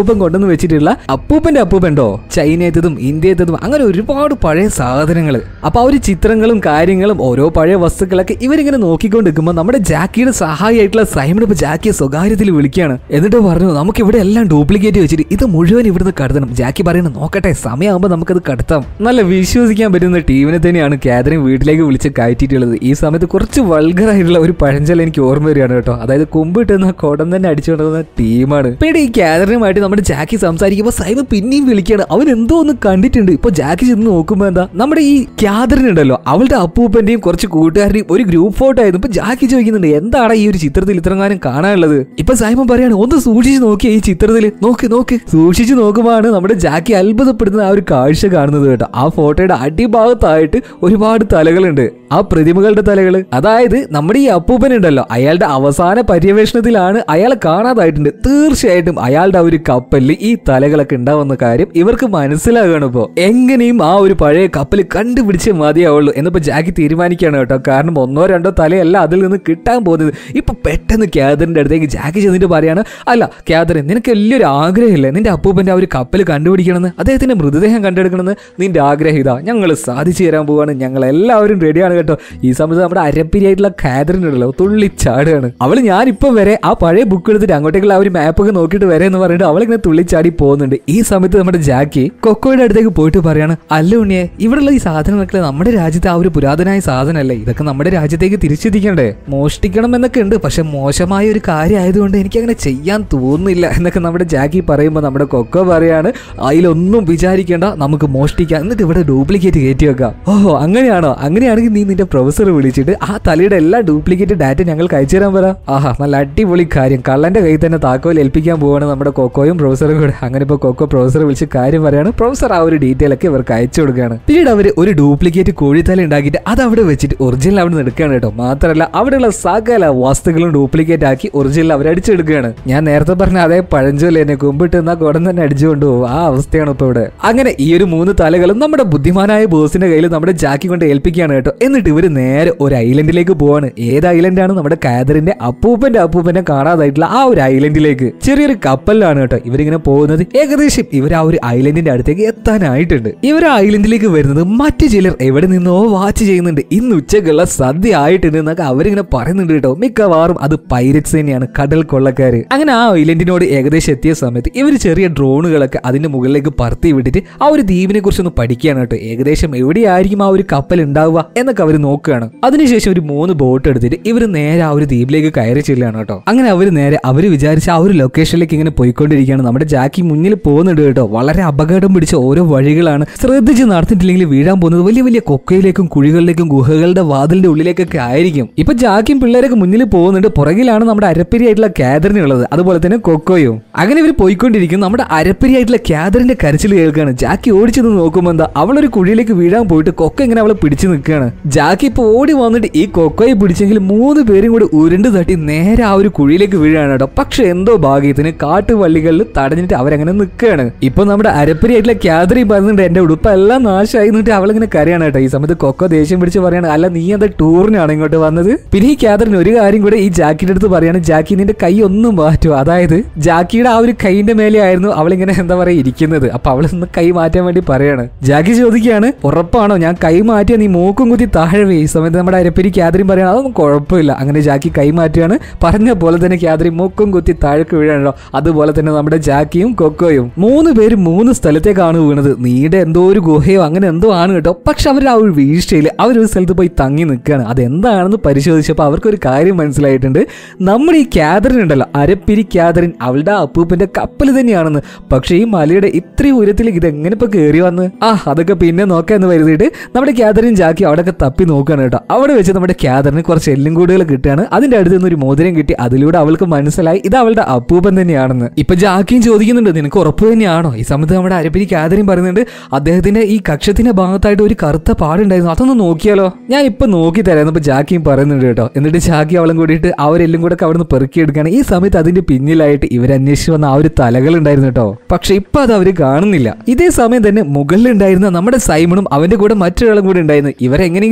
വെച്ചിട്ടുള്ള അപ്പൂപ്പന്റെ അപ്പൂപ്പൻണ്ടോ ചൈനയത്തതും ഇന്ത്യത്തതും അങ്ങനെ ഒരുപാട് പഴയ സാധനങ്ങൾ അപ്പൊ ആ ഒരു ചിത്രങ്ങളും കാര്യങ്ങളും ഓരോ പഴയ വസ്തുക്കളൊക്കെ ഇവരിങ്ങനെ നോക്കിക്കൊണ്ടിരിക്കുമ്പോൾ നമ്മുടെ ജാക്കിയുടെ സഹായിയായിട്ടുള്ള സൈമൺ ഇപ്പൊ ജാക്കിയെ സ്വകാര്യത്തിൽ വിളിക്കുകയാണ് എന്നിട്ട് പറഞ്ഞു നമുക്ക് ഇവിടെ എല്ലാം ഡ്യൂപ്ലിക്കേറ്റ് വെച്ചിട്ട് ഇത് മുഴുവൻ ഇവിടുന്ന് കടത്തണം ജാക്കി പറയുന്നത് നോക്കട്ടെ സമയമാകുമ്പോൾ നമുക്കത് കടത്താം നല്ല വിശ്വസിക്കാൻ പറ്റുന്ന ടീമിനെ തന്നെയാണ് കാതറിൻ വീട്ടിലേക്ക് വിളിച്ച് കയറ്റിയിട്ടുള്ളത് ഈ സമയത്ത് കുറച്ച് വൾഗറായിട്ടുള്ള ഒരു പഴഞ്ചൽ എനിക്ക് ഓർമ്മ വരികയാണ് കേട്ടോ അതായത് കൊമ്പിട്ടുന്ന കുടം തന്നെ അടിച്ചുകൊണ്ടിരുന്ന ടീമാണ് പിന്നെ ഈ കാതറിനുമായിട്ട് നമ്മുടെ ജാക്കി സംസാരിക്കുമ്പോൾ സൈമൺ പിന്നെയും വിളിക്കുകയാണ് അവൻ എന്തോ ഒന്ന് കണ്ടിട്ടുണ്ട് ഇപ്പൊ ജാക്കി ചെന്ന് നോക്കുമ്പോൾ എന്താ നമ്മുടെ ഈ കാതറിൻ ഉണ്ടല്ലോ അവളുടെ അപ്പൂപ്പന്റെയും കുറച്ച് കൂട്ടുകാരുടെയും ഒരു ഗ്രൂപ്പ് ഫോട്ടോ ആയിരുന്നു ഇപ്പൊ ജാക്കി ചോദിക്കുന്നുണ്ട് എന്താണ് ഈ ഒരു ചിത്രത്തിൽ ഇത്രങ്ങാനും കാണാനുള്ളത് ഇപ്പൊ സൈമൺ പറയാണ് ഒന്ന് സൂക്ഷിച്ച് നോക്കിയേ ഈ ചിത്രത്തിൽ നോക്ക് നോക്ക് സൂക്ഷിച്ച് നോക്കുമ്പോഴാണ് നമ്മുടെ ജാക്കി അത്ഭുതപ്പെടുന്ന ആ ഒരു കാഴ്ച കാണുന്നത് കേട്ടോ ആ ഫോട്ടോയുടെ അടിഭാഗത്തായിട്ട് ഒരുപാട് തലകളുണ്ട് ആ പ്രതിമകളുടെ തലകൾ അതായത് നമ്മുടെ ഈ അപ്പൂപ്പൻ ഉണ്ടല്ലോ അയാളുടെ അവസാന പര്യവേഷണത്തിലാണ് അയാളെ കാണാതായിട്ടുണ്ട് തീർച്ചയായിട്ടും അയാളുടെ ആ ഒരു കപ്പലിൽ ഈ തലകളൊക്കെ ഉണ്ടാവുന്ന കാര്യം ഇവർക്ക് മനസ്സിലാകണം ഇപ്പോ എങ്ങനെയും ആ ഒരു പഴയ കപ്പൽ കണ്ടുപിടിച്ചേ മതിയാവുള്ളൂ എന്നിപ്പോ ജാക്കി തീരുമാനിക്കുകയാണ് കേട്ടോ കാരണം ഒന്നോ രണ്ടോ തലയല്ല അതിൽ നിന്ന് കിട്ടാൻ പോകുന്നത് ഇപ്പൊ പെട്ടെന്ന് ക്യാദറിന്റെ അടുത്തേക്ക് ജാക്കി ചെന്നിട്ട് പറയാണ് അല്ല ക്യാദറിൻ നിനക്ക് വലിയൊരു ആഗ്രഹമില്ലേ നിന്റെ അപ്പൂപ്പന്റെ ആ ഒരു കപ്പൽ കണ്ടുപിടിക്കണമെന്ന് അദ്ദേഹത്തിന്റെ മൃതദേഹം കണ്ടെടുക്കണമെന്ന് നിന്റെ ആഗ്രഹം ഇതാ ഞങ്ങൾ സാധിച്ചു തരാൻ പോവാണ് ഞങ്ങൾ എല്ലാവരും റെഡിയാണ് കേട്ടോ ഈ സമയത്ത് നമ്മുടെ അരപ്പിരിയായിട്ടുള്ള കാതറിൻ ഉണ്ടല്ലോ തുള്ളിച്ചാടുകയാണ് അവള് ഞാനിപ്പം വരെ ആ പഴയ ബുക്ക് എടുത്തിട്ട് അങ്ങോട്ടേക്കുള്ള ആ ഒരു മാപ്പൊക്കെ നോക്കിയിട്ട് വരെ എന്ന് പറഞ്ഞിട്ട് അവളിങ്ങനെ തുള്ളിച്ചാടി പോകുന്നുണ്ട് ഈ സമയത്ത് നമ്മുടെ ജാക്കി കൊക്കോയുടെ അടുത്തേക്ക് പോയിട്ട് പറയാണ് അല്ല ഉണ്ണിയെ ഇവിടെയുള്ള ഈ സാധനങ്ങളൊക്കെ നമ്മുടെ രാജ്യത്തെ ആ ഒരു പുരാതനായ സാധനമല്ലേ ഇതൊക്കെ നമ്മുടെ രാജ്യത്തേക്ക് തിരിച്ചെത്തിക്കണ്ടേ മോഷ്ടിക്കണം എന്നൊക്കെ ഉണ്ട് പക്ഷെ മോശമായ ഒരു കാര്യം ആയതുകൊണ്ട് എനിക്ക് അങ്ങനെ ചെയ്യാൻ തോന്നുന്നില്ല എന്നൊക്കെ നമ്മുടെ ജാക്കി പറയുമ്പോൾ നമ്മുടെ കൊക്കോ പറയാണ് അതിലൊന്നും വിചാരിക്കേണ്ട നമുക്ക് മോഷ്ടിക്കാം എന്നിട്ട് ഇവിടെ ഡ്യൂപ്ലിക്കേറ്റ് കയറ്റി വെക്കാം ഓഹോ അങ്ങനെയാണോ അങ്ങനെയാണെങ്കിൽ നീ നിന്റെ പ്രൊഫസർ വിളിച്ചിട്ട് ആ തലയുടെ എല്ലാ ഡ്യൂപ്ലിക്കേറ്റ് ഡാറ്റ ഞങ്ങൾക്ക് അയച്ചു തരാൻ പറ ആഹാ നല്ല അടിപൊളി കാര്യം കള്ളന്റെ കയ്യിൽ തന്നെ താക്കോൽ ഏൽപ്പിക്കാൻ പോവാണ് നമ്മുടെ കൊക്കോയും പ്രൊഫസറും കൂടെ അങ്ങനെ ഇപ്പോൾ കൊക്കോ പ്രൊഫസർ വിളിച്ച് കാര്യം പറയാണ് പ്രൊഫസർ ആ ഒരു ഡീറ്റെയിൽ ഒക്കെ ഇവർക്ക് അയച്ചു കൊടുക്കുകയാണ് പിന്നീട് അവർ ഒരു ഡ്യൂപ്ലിക്കേറ്റ് കോഴിത്തല ഉണ്ടാക്കിയിട്ട് അത് അവിടെ വെച്ചിട്ട് ഒറിജിനൽ അവിടെ നിന്ന് എടുക്കുകയാണ് കേട്ടോ മാത്രമല്ല അവിടെയുള്ള സകല വസ്തുക്കളും ഡ്യൂപ്ലിക്കേറ്റ് ആക്കി ഒറിജിനൽ അവർ അടിച്ചെടുക്കുകയാണ് ഞാൻ നേരത്തെ പറഞ്ഞ അതേ പഴഞ്ചൊല്ലി എന്നെ കുമ്പിട്ട് എന്നാ കുടം തന്നെ അടിച്ചുകൊണ്ട് പോകും ആ അവസ്ഥയാണ് ഇപ്പൊ ഇവിടെ അങ്ങനെ ഈ ഒരു മൂന്ന് തലകളും നമ്മുടെ ബുദ്ധിമാനായ ബോസിന്റെ കയ്യിൽ നമ്മുടെ ജാക്കി കൊണ്ട് ഏൽപ്പിക്കുകയാണ് കേട്ടോ എന്നിട്ട് ഇവര് നേരെ ഒരു ഐലൻഡിലേക്ക് പോവാണ് ഏത് ഐലൻഡാണ് നമ്മുടെ കാതറിന്റെ അപ്പൂപ്പന്റെ അപ്പൂപ്പനെ കാണാതായിട്ടുള്ള ആ ഒരു ഐലൻഡിലേക്ക് ചെറിയൊരു കപ്പലിലാണ് കേട്ടോ ഇവരിങ്ങനെ പോകുന്നത് ഏകദേശം ഇവർ ആ ഒരു ഐലൻഡിന്റെ അടുത്തേക്ക് എത്താനായിട്ടുണ്ട് ഇവർ ആ ഐലൻഡിലേക്ക് വരുന്നത് മറ്റു ചിലർ എവിടെ നിന്നോ വാച്ച് ചെയ്യുന്നുണ്ട് ഇന്ന് ഉച്ചക്കുള്ള സദ്യ ആയിട്ടുണ്ട് എന്നൊക്കെ അവരിങ്ങനെ പറയുന്നുണ്ട് കേട്ടോ മിക്കവാറും അത് പൈരറ്റ്സ് തന്നെയാണ് കടൽ കൊള്ളക്കാര് അങ്ങനെ ആ ഐലൻഡിനോട് ഏകദേശം എത്തിയ സമയത്ത് ഇവർ ചെറിയ ഡ്രോണുകളൊക്കെ അതിന്റെ മുകളിലേക്ക് പറത്തി വിട്ടിട്ട് ആ ഒരു ദ്വീപിനെ കുറിച്ച് ഒന്ന് പഠിക്കുകയാണ് കേട്ടോ ഏകദേശം എവിടെയായിരിക്കും ആ ഒരു കപ്പൽ ഉണ്ടാവുക എന്നൊക്കെ അവർ നോക്കുകയാണ് അതിനുശേഷം ഒരു മൂന്ന് ബോട്ട് എടുത്തിട്ട് ഇവർ നേരെ ആ ഒരു ദ്വീപിലേക്ക് കയറി ചെല്ലുകയാണ് കേട്ടോ അങ്ങനെ അവർ നേരെ അവർ വിചാരിച്ച ആ ഒരു ലൊക്കേഷനിലേക്ക് ഇങ്ങനെ പോയിക്കൊണ്ടിരിക്കുകയാണ് നമ്മുടെ ജാക്കി മുന്നിൽ പോകുന്നുണ്ട് കേട്ടോ വളരെ അപകടം പിടിച്ച ഓരോ വഴികളാണ് ശ്രദ്ധിച്ച് നടത്തിയിട്ടില്ലെങ്കിൽ വീഴാൻ പോകുന്നത് വലിയ വലിയ കൊക്കയിലേക്കും കുഴികളിലേക്കും ഗുഹകളുടെ വാതിലിന്റെ ഉള്ളിലേക്കൊക്കെ ആയിരിക്കും ഇപ്പൊ ജാക്കിയും പിള്ളേരൊക്കെ മുന്നിൽ പോകുന്നുണ്ട് പുറകിലാണ് നമ്മുടെ അരപ്പിരിയായിട്ടുള്ള കാതറിന് ഉള്ളത് അതുപോലെ തന്നെ കൊക്കോയും അങ്ങനെ ഇവർ പോയിക്കൊണ്ടിരിക്കും നമ്മുടെ അരപ്പിരിയായിട്ടുള്ള കാതറിന്റെ കരച്ചിൽ കേൾക്കുകയാണ് ജാക്കി ഓടിച്ചു നിന്ന് നോക്കുമ്പോൾ എന്താ അവളൊരു കുഴിയിലേക്ക് വീഴാൻ പോയിട്ട് കൊക്ക ഇങ്ങനെ അവളെ പിടിച്ചു നിൽക്കുകയാണ് ജാക്കി ഇപ്പൊ ഓടി വന്നിട്ട് ഈ കൊക്കോയെ പിടിച്ചെങ്കിൽ മൂന്ന് പേരും കൂടി ഉരുണ്ട് തട്ടി നേരെ ആ ഒരു കുഴിയിലേക്ക് വീഴാണ് കേട്ടോ പക്ഷെ എന്തോ ഭാഗ്യത്തിന് കാട്ടുവള്ളികളിൽ തടഞ്ഞിട്ട് അവരങ്ങനെ നിൽക്കുകയാണ് ഇപ്പൊ നമ്മുടെ അരപ്പരിയായിട്ടുള്ള ക്യാദറി പറഞ്ഞിട്ട് എന്റെ ഉടുപ്പെല്ലാം നാശമായി എന്നിട്ട് അവളിങ്ങനെ കരയാണ് കേട്ടോ ഈ സമയത്ത് കൊക്കോ ദേഷ്യം പിടിച്ച് പറയാണ് അല്ല നീ എന്താ ടൂറിനാണ് ഇങ്ങോട്ട് വന്നത് പിന്നെ ഈ ക്യാദറിന് ഒരു കാര്യം കൂടെ ഈ ജാക്കിയുടെ അടുത്ത് പറയാണ് ജാക്കി നിന്റെ കൈ ഒന്നും മാറ്റുമോ അതായത് ജാക്കിയുടെ ആ ഒരു കൈന്റെ മേലെ ആയിരുന്നു അവളിങ്ങനെ എന്താ പറയാ ഇരിക്കുന്നത് അപ്പൊ അവൾ നിന്ന് കൈ മാറ്റാൻ വേണ്ടി പറയാണ് ജാക്കി ചോദിക്കുകയാണ് ഉറപ്പാണോ ഞാൻ കൈ മാറ്റിയ നീ മൂക്കും കുത്തി താഴെ വീ." ഈ സമയത്ത് നമ്മുടെ അരപ്പരി ക്യാദറിൻ പറയാണ് അതൊന്നും കുഴപ്പമില്ല അങ്ങനെ ജാക്കി കൈ മാറ്റുകയാണ് പറഞ്ഞ പോലെ തന്നെ ക്യാദറി മൂക്കും കുത്തി താഴേക്ക് വീഴാണല്ലോ അതുപോലെ തന്നെ നമ്മുടെ ജാക്കിയും കൊക്കോയും മൂന്ന് പേര് മൂന്ന് സ്ഥലത്തേക്കാണ് വീണത് നീടെ എന്തോ ഒരു ഗുഹയോ അങ്ങനെ എന്തോ ആണ് കേട്ടോ പക്ഷെ അവർ ആ ഒരു വീഴ്ചയിൽ അവരൊരു സ്ഥലത്ത് പോയി തങ്ങി നിൽക്കുകയാണ് അതെന്താണെന്ന് പരിശോധിച്ചപ്പോൾ അവർക്കൊരു കാര്യം മനസ്സിലായിട്ടുണ്ട് നമ്മുടെ ഈ ക്യാദറിൻ ഉണ്ടല്ലോ അരപ്പിരി ക്യാദറിൻ അവളുടെ ആ അപ്പൂപ്പന്റെ കപ്പൽ തന്നെയാണെന്ന് പക്ഷേ ഈ മലയുടെ ഇത്രയും ഉയരത്തിലേക്ക് ഇത് എങ്ങനെ ഇപ്പൊ കയറി വന്ന് ആ അതൊക്കെ പിന്നെ നോക്കാന്ന് കരുതിയിട്ട് നമ്മുടെ ക്യാദറിൻ ജാക്കി അവിടെയൊക്കെ തപ്പി നോക്കുകയാണ് കേട്ടോ അവിടെ വെച്ച് നമ്മുടെ ക്യാദറിന് കുറച്ച് എല്ലും കൂടുകൾ കിട്ടുകയാണ് അതിന്റെ അടുത്ത് നിന്ന് ഒരു മോതിരം കിട്ടി അതിലൂടെ അവൾക്ക് മനസ്സിലായി ഇത് അവളുടെ അപ്പൂപ്പൻ തന്നെയാണെന്ന് ഇപ്പൊ ജാക്കിയും ചോദിക്കുന്നുണ്ട് നിനക്ക് ഉറപ്പ് തന്നെയാണോ ഈ സമയത്ത് നമ്മുടെ അരപ്പിരി ക്യാദറിൻ പറയുന്നുണ്ട് അദ്ദേഹത്തിന്റെ ഈ കക്ഷത്തിന്റെ ഭാഗത്തായിട്ട് ഒരു കറുത്ത പാടുണ്ടായിരുന്നു അതൊന്ന് നോക്കിയാലോ ഞാൻ ഇപ്പൊ നോക്കി തരാം ഇപ്പൊ ജാക്കിയും പറയുന്നുണ്ട് കേട്ടോ എന്നിട്ട് ജാക്കി അവളും കൂടിയിട്ട് അവരെല്ലാം കൂടെ ഒക്കെ അവിടുന്ന് പെറുക്കിയെടുക്കുകയാണ് ഈ സമയത്ത് അതിന്റെ പിന്നിലായിട്ട് ഇവരന്വേഷിച്ച് വന്ന ആ ഒരു തലകൾ ഉണ്ടായിരുന്നു കേട്ടോ പക്ഷെ ഇപ്പൊ അത് അവര് കാണുന്നില്ല ഇതേ സമയം തന്നെ മുകളിലുണ്ടായിരുന്ന നമ്മുടെ സൈമണും അവന്റെ കൂടെ മറ്റൊരാളും കൂടെ ഉണ്ടായിരുന്നു ഇവരെങ്ങനെയെങ്കിലും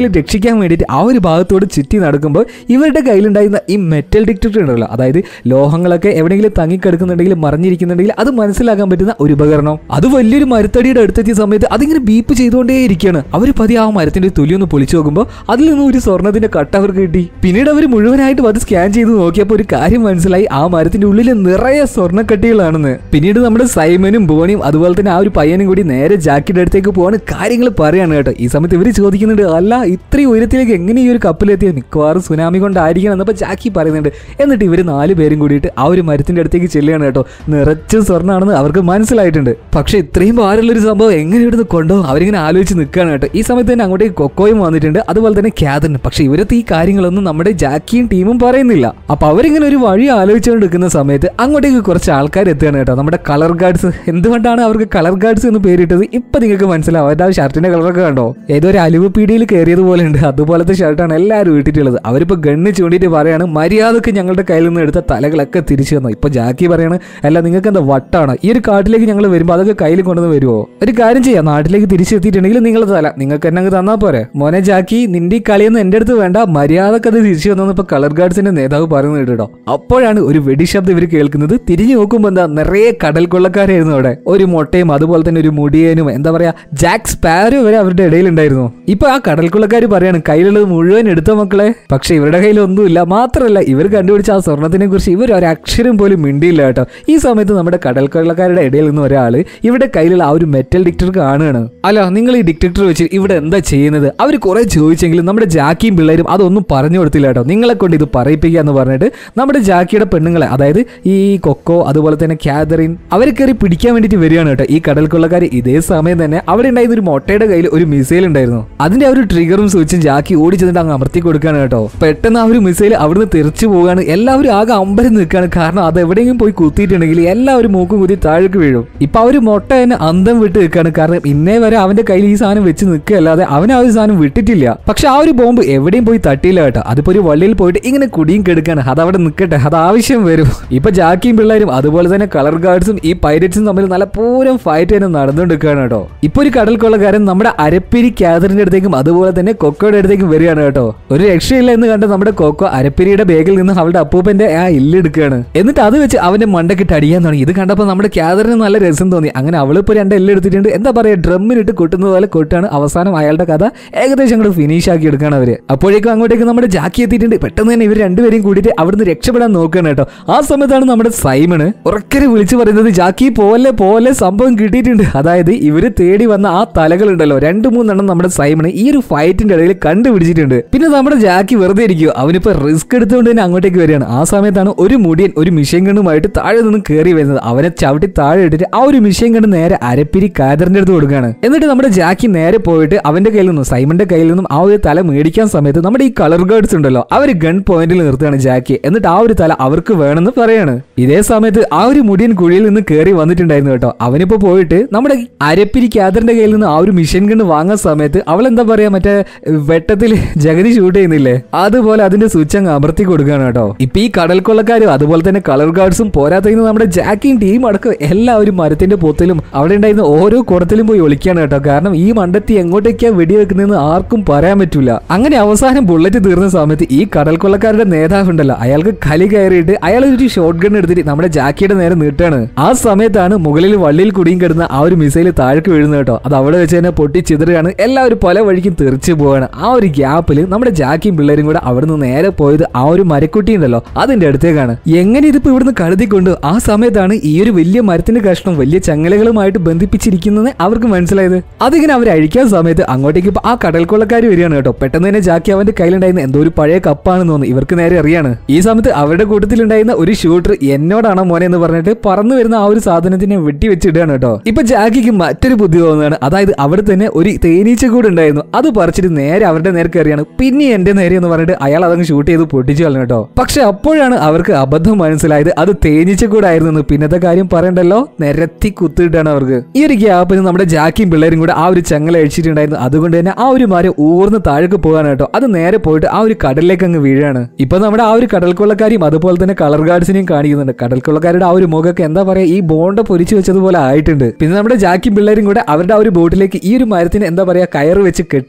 എങ്ങനെയെങ്കിലും രക്ഷിക്കാൻ വേണ്ടിയിട്ട് ആ ഒരു ഭാഗത്തോട് ചുറ്റി നടക്കുമ്പോൾ ഇവരുടെ കയ്യിലുണ്ടായിരുന്ന ഈ മെറ്റൽ ഡിറ്റക്ടർ ഉണ്ടല്ലോ അതായത് ലോഹങ്ങളൊക്കെ എവിടെയെങ്കിലും തങ്ങിക്കിടക്കുന്നുണ്ടെങ്കിൽ മറിഞ്ഞിരിക്കുന്നുണ്ടെങ്കിൽ അത് മനസ്സിലാക്കാൻ പറ്റുന്ന ഒരു ഉപകരണം അത് വലിയൊരു മരത്തടിയുടെ അടുത്തെത്തിയ സമയത്ത് അതിങ്ങനെ ബീപ്പ് ചെയ്തുകൊണ്ടേ ഇരിക്കുകയാണ് അവർ പതിയെ ആ മരത്തിന്റെ തൊലി ഒന്ന് പൊളിച്ചു നോക്കുമ്പോൾ അതിൽ നിന്ന് ഒരു സ്വർണ്ണത്തിന്റെ കട്ട അവർക്ക് കിട്ടി പിന്നീട് അവർ മുഴുവനായിട്ടും അത് സ്കാൻ ചെയ്ത് നോക്കിയപ്പോൾ ഒരു കാര്യം മനസ്സിലായി ആ മരത്തിന്റെ ഉള്ളിൽ നിറയെ സ്വർണ്ണക്കട്ടികളാണെന്ന് പിന്നീട് നമ്മുടെ സൈമനും ബോണിയും അതുപോലെ തന്നെ ആ ഒരു പയ്യനും കൂടി നേരെ ജാക്കിയുടെ അടുത്തേക്ക് പോവാണ് കാര്യങ്ങൾ പറയാണ് കേട്ടോ ഈ സമയത്ത് ഇവർ ചോദിക്കുന്നുണ്ട് അല്ല ഇത്രയും ഉയരത്തിലേക്ക് എങ്ങനെ ഈ ഒരു കപ്പലെത്തിയത് മിക്കവാറും സുനാമി കൊണ്ടായിരിക്കണം എന്നപ്പോൾ ജാക്കി പറയുന്നുണ്ട് എന്നിട്ട് ഇവർ നാല് പേരും കൂടിയിട്ട് ആ ഒരു മരത്തിന്റെ അടുത്തേക്ക് ചെല്ലുകയാണ് കേട്ടോ നിറച്ച് സ്വർണ്ണമാണെന്ന് അവർക്ക് മനസ്സിലായിട്ടുണ്ട് പക്ഷെ ഇത്രയും ഭാരമുള്ള ഒരു സംഭവം എങ്ങനെ ഇവിടുന്ന് കൊണ്ടുപോകും അവരിങ്ങനെ ആലോചിച്ച് നിൽക്കുകയാണ് കേട്ടോ ഈ സമയത്ത് തന്നെ അങ്ങോട്ടേക്ക് കൊക്കോയും വന്നിട്ടുണ്ട് അതുപോലെ തന്നെ ക്യാദറിന് പക്ഷെ ഇവരത്തെ ഈ കാര്യങ്ങളൊന്നും നമ്മുടെ ജാക്കിയും ടീമും പറയുന്നില്ല അപ്പൊ അവരിങ്ങനെ ഒരു വഴി ആലോചിച്ചുകൊണ്ട് നിൽക്കുന്ന സമയത്ത് അങ്ങോട്ടേക്ക് കുറച്ച് ആൾക്കാർ എത്തുകയാണ് കേട്ടോ നമ്മുടെ കളർ ഗാർഡ്സ് എന്തുകൊണ്ടാണ് അവർക്ക് കളർ ഗാർഡ്സ് എന്ന് പേരിട്ടത് ഇപ്പൊ നിങ്ങൾക്ക് മനസ്സിലാവും അവരുടെ ആ ഷർട്ടിന്റെ കളറൊക്കെ കണ്ടോ ഏതോ ഒരു അലുവ് പീടിയിൽ കയറിയത് പോലെ ഉണ്ട് അതുപോലത്തെ ഷർട്ടാണ് എല്ലാവരും ഇട്ടിട്ടുള്ളത് അവരിപ്പോ ഗണ്ണ് ചൂണ്ടിയിട്ട് പറയാണ് മര്യാദക്ക് ഞങ്ങളുടെ കയ്യിൽ നിന്ന് എടുത്ത തലകളൊക്കെ തിരിച്ചു തന്നു ഇപ്പൊ ജാക്കി പറയാണ് അല്ല നിങ്ങൾക്ക് എന്താ വട്ടാണ് ഈ ഒരു കാട്ടിലേക്ക് ഞങ്ങൾ വരുമ്പോൾ അതൊക്കെ കയ്യിൽ കൊണ്ടുവന്ന് വരുമോ ഒരു കാര്യം ചെയ്യാം നാട്ടിലേക്ക് തിരിച്ചെത്തിയിട്ടുണ്ടെങ്കിൽ നിങ്ങളുടെ തല നിങ്ങൾക്ക് എന്നെ അങ്ങ് തന്നാ പോരെ മോനെ ജാക്കി നിന്റെ ഈ കളിയൊന്നും എന്റെ അടുത്ത് വേണ്ട മര്യാദക്ക് അത് തിരിച്ചു വന്നു ഇപ്പൊ കളർ ഗാർഡ്സിന്റെ നേതാവ് പറയുന്നത് കേട്ടോ അപ്പോഴാണ് ഒരു വെടിശബ്ദം ഇവർ കേൾക്കുന്നത് തിരിഞ്ഞു നോക്കുമ്പോൾ എന്താ നിറയെ കടൽ കൊള്ളക്കാരായിരുന്നു അവിടെ ഒരു മുട്ടയും അതുപോലെ തന്നെ ഒരു മുടിയനും എന്താ പറയാ ജാക്ക് സ്പാരോ വരെ അവരുടെ ഇടയിലുണ്ടായിരുന്നു ഇപ്പൊ ആ കടൽ കൊള്ളക്കാർ പറയാണ് കയ്യിലുള്ളത് മുഴുവൻ എടുത്ത മക്കളെ പക്ഷെ ഇവരുടെ കയ്യിൽ ഒന്നുമില്ല മാത്രമല്ല ഇവർ കണ്ടുപിടിച്ച ആ സ്വർണത്തിനെ കുറിച്ച് ഇവർ ഒരു അക്ഷരം പോലും മിണ്ടിയില്ല കേട്ടോ ഈ സമയത്ത് നമ്മുടെ കടൽ കൊള്ളക്കാരുടെ ഇടയിൽ നിന്ന് ഒരാള് ഇവിടെ കയ്യിലുള്ള ആ ഒരു മെറ്റൽ ഡിക്റ്റർ കാണുകയാണ് അല്ല നിങ്ങൾ ഈ ഡിക്റ്റർ വെച്ച് ഇവിടെ എന്താ ചെയ്യുന്നത് അവർ കുറെ ചോദിച്ചെങ്കിലും നമ്മുടെ ജാക്കിയും പിള്ളേരും അതൊന്നും പറഞ്ഞു കൊടുത്തില്ല കേട്ടോ നിങ്ങളെ കൊണ്ട് ഇത് പറയിപ്പിക്കുക എന്ന് പറഞ്ഞിട്ട് നമ്മുടെ ജാക്കിയുടെ പെണ്ണുങ്ങളെ അതായത് ഈ കൊക്കോ അതുപോലെ തന്നെ കാതറിൻ അവരെ കയറി പിടിക്കാൻ വേണ്ടിയിട്ട് വരികയാണ് കേട്ടോ ഈ കടൽ കൊള്ളക്കാർ ഇതേ സമയം തന്നെ അവിടെ ഉണ്ടായിരുന്ന ഒരു മൊട്ടയുടെ കയ്യിൽ ഒരു മിസൈൽ ഉണ്ടായിരുന്നു അതിന്റെ ആ ഒരു ട്രിഗറും സ്വിച്ചും ജാക്കി ഓടി ചെന്നിട്ട് അങ്ങ് അമർത്തി കൊടുക്കുകയാണ് കേട്ടോ പെട്ടെന്ന് ആ ഒരു മിസൈൽ അവിടുന്ന് തെറിച്ചു പോവുകയാണ് എല്ലാവരും ആകെ അമ്പരം നിൽക്കുകയാണ് കാരണം അത് എവിടെയെങ്കിലും പോയി കുത്തിയിട്ടുണ്ടെങ്കിൽ എല്ലാവരും മൂക്കും കുത്തി താഴേക്ക് വീഴും ഇപ്പൊ ആ ഒരു മൊട്ട തന്നെ അന്തം വിട്ട് നിൽക്കുകയാണ് കാരണം ഇന്നേ വരെ അവന്റെ കയ്യിൽ ഈ സാധനം വെച്ച് നിൽക്കുകയല്ലാതെ അവൻ ആ ഒരു സാധനം വിട്ടിട്ടില്ല പക്ഷെ ആ ഒരു ബോംബ് എവിടെയും പോയി തട്ടിയില്ല കേട്ടോ അതിപ്പോ ഒരു വള്ളിയിൽ പോയിട്ട് ഇങ്ങനെ കുടിയും കെടുക്കാണ് അത് അവിടെ നിൽക്കട്ടെ അത് ആവശ്യം വരും ഇപ്പൊ ജാക്കിയും പിള്ളേരും അതുപോലെ തന്നെ കളർ ഗാർഡ്സും ഈ പൈരറ്റ്സും തമ്മിൽ നല്ല പൂരം ഫൈറ്റ് തന്നെ നടന്നുകൊണ്ടിരിക്കുകയാണ് കേട്ടോ ഇപ്പൊ ഒരു കടൽ കൊള്ളക്കാരൻ നമ്മുടെ അരപ്പിരി കാതറിന്റെ അടുത്തേക്കും അതുപോലെ തന്നെ കൊക്കോയുടെ അടുത്തേക്കും വരികയാണ് കേട്ടോ ഒരു രക്ഷയില്ല എന്ന് കണ്ട് നമ്മുടെ കൊക്കോ അരപ്പിരിയുടെ ബാഗിൽ നിന്ന് അവളുടെ അപ്പൂപ്പന്റെ ആ ഇല്ല് എടുക്കുകയാണ് എന്നിട്ട് അത് വെച്ച് അവന്റെ മണ്ടക്കിട്ട് അടിയാൻ തുടങ്ങി ഇത് കണ്ടപ്പോൾ നമ്മുടെ കാതറിന് നല്ല രസം തോന്നി അങ്ങനെ അവളിപ്പോ രണ്ട് എല്ല് എടുത്തിട്ടുണ്ട് എന്താ പറയാ ഡ്രമ്മിനിട്ട് കൊട്ടുന്നത് പോലെ കൊട്ടാണ് അവസാനം അയാളുടെ കഥ ഏകദേശം അങ്ങോട്ട് ഫിനിഷ് ആക്കി എടുക്കുകയാണ് അവര് അപ്പോഴേക്കും അങ്ങോട്ടേക്ക് നമ്മുടെ ജാക്കി എത്തിയിട്ടുണ്ട് പെട്ടെന്ന് തന്നെ ഇവർ രണ്ടുപേരെയും കൂടിയിട്ട് അവിടുന്ന് രക്ഷപ്പെടാൻ നോക്കുകയാണ് കേട്ടോ ആ സമയത്താണ് നമ്മുടെ സൈമണ് ഉറക്കരെ വിളിച്ചു പറയുന്നത് ജാക്കി പോലെ പോലെ സംഭവം കിട്ടിയിട്ടുണ്ട് അതായത് ഇവര് തേടി വന്ന ആ തലകളുണ്ടല്ലോ രണ്ടു മൂന്നെണ്ണം നമ്മുടെ സൈമണ് ഈ ഒരു ഫൈറ്റിന്റെ ഇടയിൽ കണ്ടുപിടിച്ചിട്ടുണ്ട് പിന്നെ നമ്മുടെ ജാക്കി വെറുതെ ഇരിക്കുവോ അവനിപ്പോ റിസ്ക് എടുത്തുകൊണ്ട് തന്നെ അങ്ങോട്ടേക്ക് വരികയാണ് ആ സമയത്താണ് ഒരു മുടിയൻ ഒരു മിഷൻ ഗണ്ണുമായിട്ട് താഴെ നിന്ന് കയറി വരുന്നത് അവനെ ചവിട്ടി താഴെ ഇട്ടിട്ട് ആ ഒരു മിഷൻ ഗണ്ണ് നേരെ അരപ്പിരി കാതറിന്റെ അടുത്ത് കൊടുക്കുകയാണ് എന്നിട്ട് നമ്മുടെ ജാക്കി നേരെ പോയിട്ട് അവന്റെ കയ്യിൽ നിന്നും സൈമന്റെ കയ്യിൽ നിന്നും ആ ഒരു തല മേടിക്കാൻ സമയത്ത് നമ്മുടെ ഈ കളർ ഗാർഡ്സ് ഉണ്ടല്ലോ അവർ ഗൺ പോയിന്റിൽ നിർത്തുകയാണ് ജാക്കി എന്നിട്ട് ആ ഒരു തല അവർക്ക് വേണമെന്ന് പറയാണ് ഇതേ സമയത്ത് ആ ഒരു മുടിയൻ കുഴിയിൽ നിന്ന് കയറി വന്നിട്ടുണ്ടായിരുന്നു കേട്ടോ അവനിപ്പോ പോയിട്ട് നമ്മുടെ അരപ്പിരി കാതറിന്റെ കയ്യിൽ നിന്ന് ആ ഒരു മിഷൻ ഗണ്ണ് വാങ്ങാൻ സമയത്ത് അവൾ എന്താ പറയാ മറ്റേ വെട്ടത്തിൽ ജഗതി ഷൂട്ട് ചെയ്യുന്നില്ലേ അതുപോലെ അതിന്റെ സ്വിച്ച് അങ്ങ് അമർത്തി കൊടുക്കുകയാണ് കേട്ടോ ഇപ്പൊ ഈ കടൽ കൊള്ളക്കാരും അതുപോലെ തന്നെ കളർ ഗാർഡ്സും പോരാത്തതിന് നമ്മുടെ ജാക്കിയും ടീം അടക്കം എല്ലാവരും മരത്തിന്റെ പൊത്തിലും അവിടെ ഉണ്ടായിരുന്ന ഓരോ കുടത്തിലും പോയി ഒളിക്കുകയാണ് കേട്ടോ കാരണം ഈ മണ്ടത്തി എങ്ങോട്ടേക്കാ വെടിവെക്കുന്നതെന്ന് ആർക്കും പറയാൻ പറ്റൂല അങ്ങനെ അവസാനം ബുള്ളറ്റ് തീർന്ന സമയത്ത് ഈ കടൽ കൊള്ളക്കാരുടെ നേതാവുണ്ടല്ലോ അയാൾക്ക് കലി കയറിയിട്ട് അയാൾ ഒരു ഷോട്ട് ഗൺ എടുത്തിട്ട് നമ്മുടെ ജാക്കിയുടെ നേരെ നീട്ടാണ് ആ സമയത്താണ് മുകളിൽ വള്ളിയിൽ കുടിയും കിടന്ന ആ ഒരു മിസൈൽ താഴേക്ക് വീഴുന്നത് കേട്ടോ അത് അവിടെ വെച്ച് തന്നെ പൊട്ടി ചിതറുകയാണ് എല്ലാവരും പല വഴിക്കും തെറിച്ചു പോവാണ് ആ ഒരു ഗ്യാപ്പിൽ നമ്മുടെ ജാക്കിയും പിള്ളേരും കൂടെ അവിടെ നിന്ന് നേരെ പോയത് ആ ഒരു മരക്കുട്ടി ഉണ്ടല്ലോ അതിന്റെ അടുത്തേക്കാണ് എങ്ങനെ ഇതിപ്പോ ഇവിടുന്ന് കഴുതിക്കൊണ്ട് ആ സമയത്താണ് ഈ ഒരു വലിയ മരത്തിന്റെ കഷ്ണം വലിയ ചങ്ങലകളുമായിട്ട് ബന്ധിപ്പിച്ചിരിക്കുന്നത് അവർക്ക് മനസ്സിലായത് അതിങ്ങനെ അവർ അഴിക്കാൻ സമയത്ത് അങ്ങോട്ടേക്ക് ഇപ്പൊ ആ കടൽ കൊള്ളക്കാർ വരികയാണ് കേട്ടോ പെട്ടെന്ന് തന്നെ ജാക്കി അവന്റെ കയ്യിലുണ്ടായിരുന്ന എന്തോ ഒരു പഴയ കപ്പാണെന്ന് തോന്നുന്നു ഇവർക്ക് നേരെ അറിയാണ് ഈ സമയത്ത് അവരുടെ കൂട്ടത്തിലുണ്ടായിരുന്ന ഒരു ഷൂട്ടർ എന്നോടാണോ മോനെ എന്ന് പറഞ്ഞിട്ട് പറന്നു വരുന്ന ആ ഒരു സാധനത്തിനെ വെട്ടി വെച്ചിടുകയാണ് കേട്ടോ ഇപ്പൊ ജാക്കിക്ക് മറ്റൊരു ബുദ്ധി തോന്നുകയാണ് അതായത് അവിടെ തന്നെ ഒരു തേനീച്ച കൂട് ഉണ്ടായിരുന്നു അത് പറിച്ചിട്ട് നേരെ അവരുടെ നേരെ കയറിയാണ് പിന്നെ എന്റെ നേരെ എന്ന് പറഞ്ഞിട്ട് അയാൾ അതങ്ങ് ഷൂട്ട് ചെയ്ത് പൊട്ടിച്ചു കളഞ്ഞു കേട്ടോ പക്ഷെ അപ്പോഴാണ് അവർക്ക് അബദ്ധം മനസ്സിലായത് അത് തേനീച്ച കൂടായിരുന്നു പിന്നത്തെ കാര്യം പറയണ്ടല്ലോ നിരത്തി കുത്തിയിട്ടാണ് അവർക്ക് ഈ ഒരു ഗ്യാപ്പിന് നമ്മുടെ ജാക്കിയും പിള്ളേരും കൂടെ ആ ഒരു ചങ്ങല അഴിച്ചിട്ടുണ്ടായിരുന്നു അതുകൊണ്ട് തന്നെ ആ ഒരു മരം ഊർന്ന് താഴേക്ക് പോകാണ് കേട്ടോ അത് നേരെ പോയിട്ട് ആ ഒരു കടലിലേക്ക് അങ്ങ് വീഴാണ് ഇപ്പൊ നമ്മുടെ ആ ഒരു കടൽ കൊള്ളക്കാരെയും അതുപോലെ തന്നെ കളർ ഗാർഡ്സിനെയും കാണിക്കുന്നുണ്ട് കടൽ കൊള്ളക്കാരുടെ ആ ഒരു മുഖമൊക്കെ എന്താ പറയാ ഈ ബോണ്ട പൊരിച്ചു വെച്ചതുപോലെ ആയിട്ടുണ്ട് പിന്നെ നമ്മുടെ ജാക്കിയും പിള്ളേരും കൂടെ അവരുടെ ആ ഒരു ബോട്ടിലേക്ക് ഈ ഒരു മരത്തിന് എന്താ പറയാ കയറ് വെച്ച് കെട്ടുകയാണ് കേട്ടോ